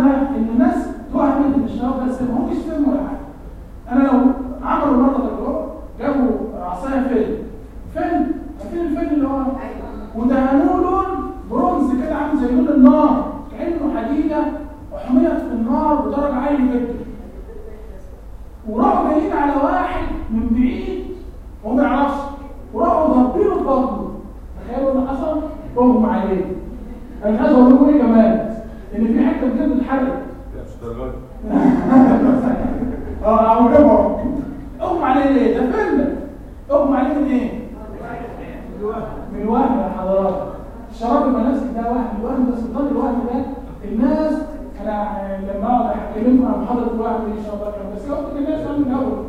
ده ان الناس توهمت ان الشباب بس ما همش فهموا ولا حاجه انا لو عملوا مره تجربه جابوا عصايه فيلم فيلم عارفين الفيلم اللي هو ودهنوه لون برونز كده عامل زي لون النار كانه حديده وحميت في النار بدرجه عاليه جدا وراحوا جايين على واحد من بعيد وهو ما يعرفش وراحوا ضاربينه في بطنه تخيلوا اللي حصل اغمى عليه انا مش عايز اقول لكم ايه كمان ان في حته بجد اتحرقت لا مش الدرجات اه او جبر اغمى عليه ليه ده فيلم اغمى عليه من ايه من الوهم يا حضرات الشراب المناسك ده وهم الوهم ده سلطان الوهم ده الناس انا لما اقعد احكي لكم عن محاضره الوهم دي ان شاء الله كده بس لو كنت الناس قالوا من الاول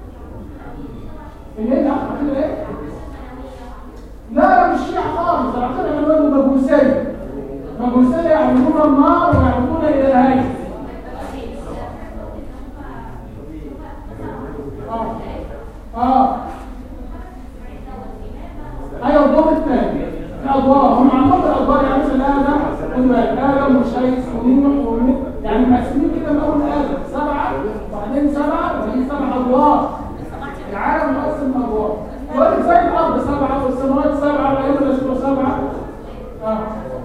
اللي ايه ده كده ايه لا لا مش شيعة خالص ده عندنا من وين مجوسية مجوسية يعبدون النار ويعبدون الهين اه اه ايوه الدور الثاني الادوار هم عندهم الادوار يعني مثلا ادم خد بالك ادم وشيس ونوح ونوح يعني مقسمين كده من اول ادم سبعه وبعدين سبعه وبعدين سبع ادوار العالم مقسم ادوار وقت زي الارض سبعه والسماوات سبعه والعلم الاشهر سبعه اه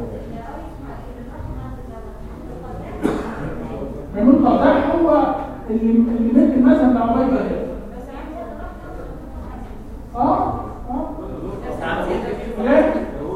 من ده هو اللي اللي مد المذهب العبيدي ده اه اه ليه؟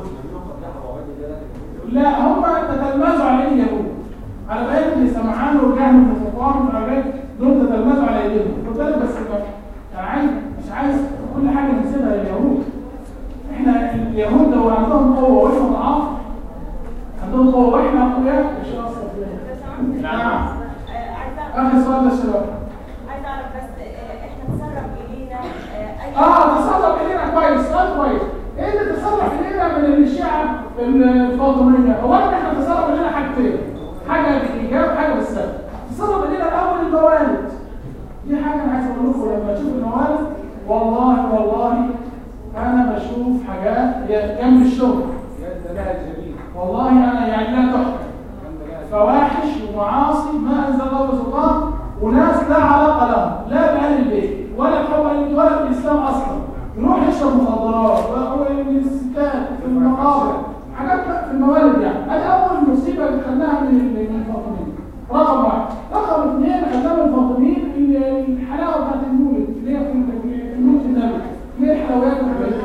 لا هم تتلمذوا عليه اليهود على بالك اللي سمعان وجهم من الفقار على بالك دول تتلمذوا على ايديهم خد بالك بس انا عايز مش عايز كل حاجه نسيبها لليهود احنا اليهود لو عندهم قوه واحنا ضعاف عندهم قوه واحنا اقوياء مش هنصل نعم اخر سؤال ده شباب عايزه اعرف بس آه، احنا تسرب الينا آه، اي اه تصرف الينا كويس سؤال كويس ايه اللي تصرف الينا من الشيعة الفاطمية اولا احنا تصرف الينا حاجتين حاجة بالايجاب حاجة بالسلب تصرف الينا الاول الموالد دي حاجة انا عايز اقول لكم لما اشوف الموالد والله والله انا بشوف حاجات هي جنب الشغل يا دلال جميل والله انا يعني لا تحكم فواحش ومعاصي ما انزل الله سلطان وناس لا علاقه لهم لا باهل البيت ولا بحب اهل البيت ولا بالاسلام اصلا يروح يشرب مخدرات وهو من الستات في المقابر حاجات في الموالد يعني هذه اول مصيبه اللي خدناها من من الفاطميين رقم واحد رقم اثنين خدناها من الفاطميين الحلاوه بتاعت المولد اللي هي في في مولد النبي اللي هي الحلويات والحاجات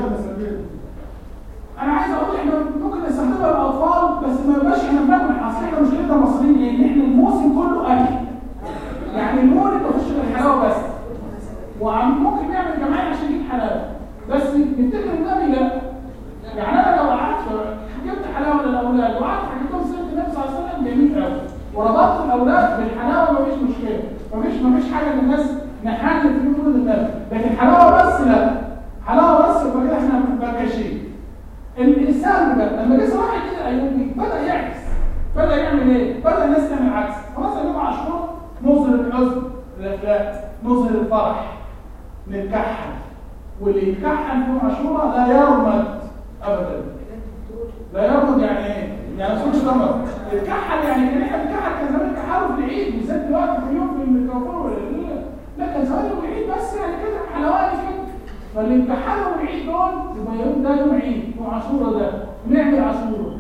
انا عايز اقول احنا ممكن نستخدمها للاطفال بس ما يبقاش احنا بناكل اصل احنا مشكلتنا المصريين ايه؟ ان احنا الموسم كله اكل يعني المولد ما فيش غير الحلاوه بس وعم ممكن نعمل جمعيه عشان نجيب حلاوه بس نفتكر النبي لا يعني انا لو قعدت جبت حلاوه للاولاد وقعدت حكيت لهم سيره النبي صلى الله عليه وسلم جميل قوي وربطت الاولاد بالحلاوه ما فيش مشكله ما فيش ما فيش حاجه للناس نحل في مولد النبي لكن حلاوه بس لا حلاوه بس يبقى كده احنا بكاشين الانسان ده لما جه صلاح الدين الايوبي بدا يعكس بدا يعمل ايه بدا الناس تعمل عكس خلاص يا جماعه عاشور نظهر الحزن الاخلاق نظهر الفرح نتكحل واللي يتكحل في عاشوراء لا يرمد ابدا لا يرمد يعني ايه يعني ما تقولش رمد يتكحل يعني كان احنا بنتكحل كان زمان كحلوا في العيد بالذات دلوقتي في اليوم في الميكروفون لا كان زمان يوم العيد بس يعني كده حلواني كده فاللي امتحنوا العيد دول يبقى يوم ده يوم عيد يوم عاشوراء ده نعمل عاشوراء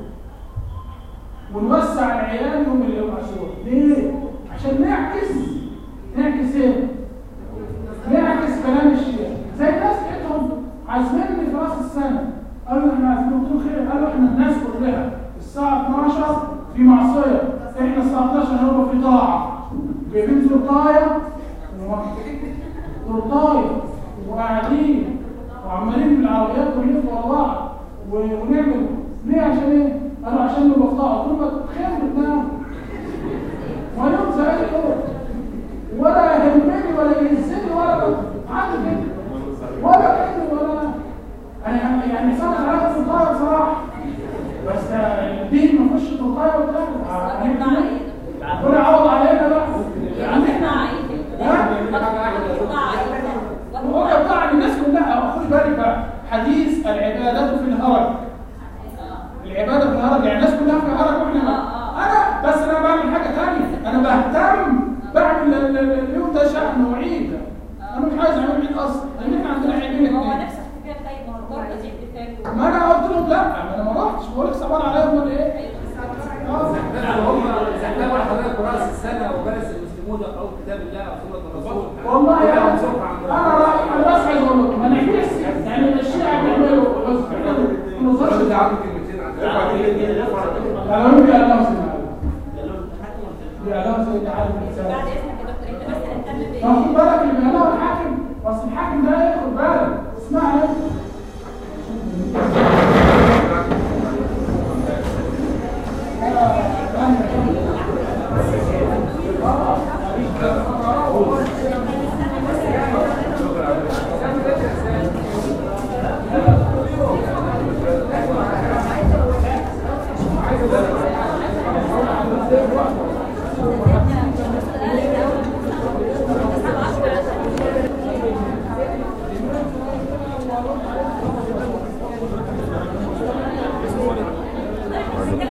ونوسع العيال يوم اليوم عاشوراء ليه؟ عشان نعكس نعكس ايه؟ نعكس كلام الشيعة زي الناس لقيتهم عازميني في راس السنة قالوا احنا عازمين قلت لهم خير قالوا احنا الناس كلها الساعة 12 في معصية احنا الساعة 12 هنبقى في طاعة جايبين تورتاية تورتاية وقاعدين وعمالين بالعربيات ونلف ورا بعض و- ونعمل ليه عشان ايه؟ قالوا عشان نبقى في طاعة قلت لهم خير بتنام ويوم زي اليوم ولا يهمني ولا يهزني ولا عادي كده ولا كده ولا انا يعني سنة ثلاثة تلقاية بصراحة بس الدين ما فيش تلقاية وبتاع ربنا يعوض علينا بقى هو يقطع الناس كلها خد بالك بقى حديث العبادة في الهرج العبادة في الهرج يعني الناس كلها في هرج واحنا ما انا بس انا بعمل حاجة ثانية انا بهتم بعمل ال- ال- اليوم ده شأن وعيد انا مش عايز اعمل عيد اصلا لان احنا عندنا عيدين هو اتنين نفس احتفال طيب ما هو الضربه دي احتفال ما انا قلت لهم لا ما انا ما رحتش بقول لك صعبان عليهم ولا ايه؟ آه. هم زحموا حضرتك راس السنه وجلس المسلمون او كتاب الله او سنه الرسول والله كده انا منصوب عند انا رايي انا بس عايز اقول لكم انا نفسي يعني الشيعة بيعملوا بس احنا ما نوصلش الراجل ده عنده كلمتين عن قالوا لي اعلام سيدنا علي اعلام سيدنا علي بن سعد بعد اذنك يا دكتور انت بس اهتم بايه؟ خد بالك اللي بيعمله الحاكم بس الحاكم ده ياخد بالك اسمعني Thank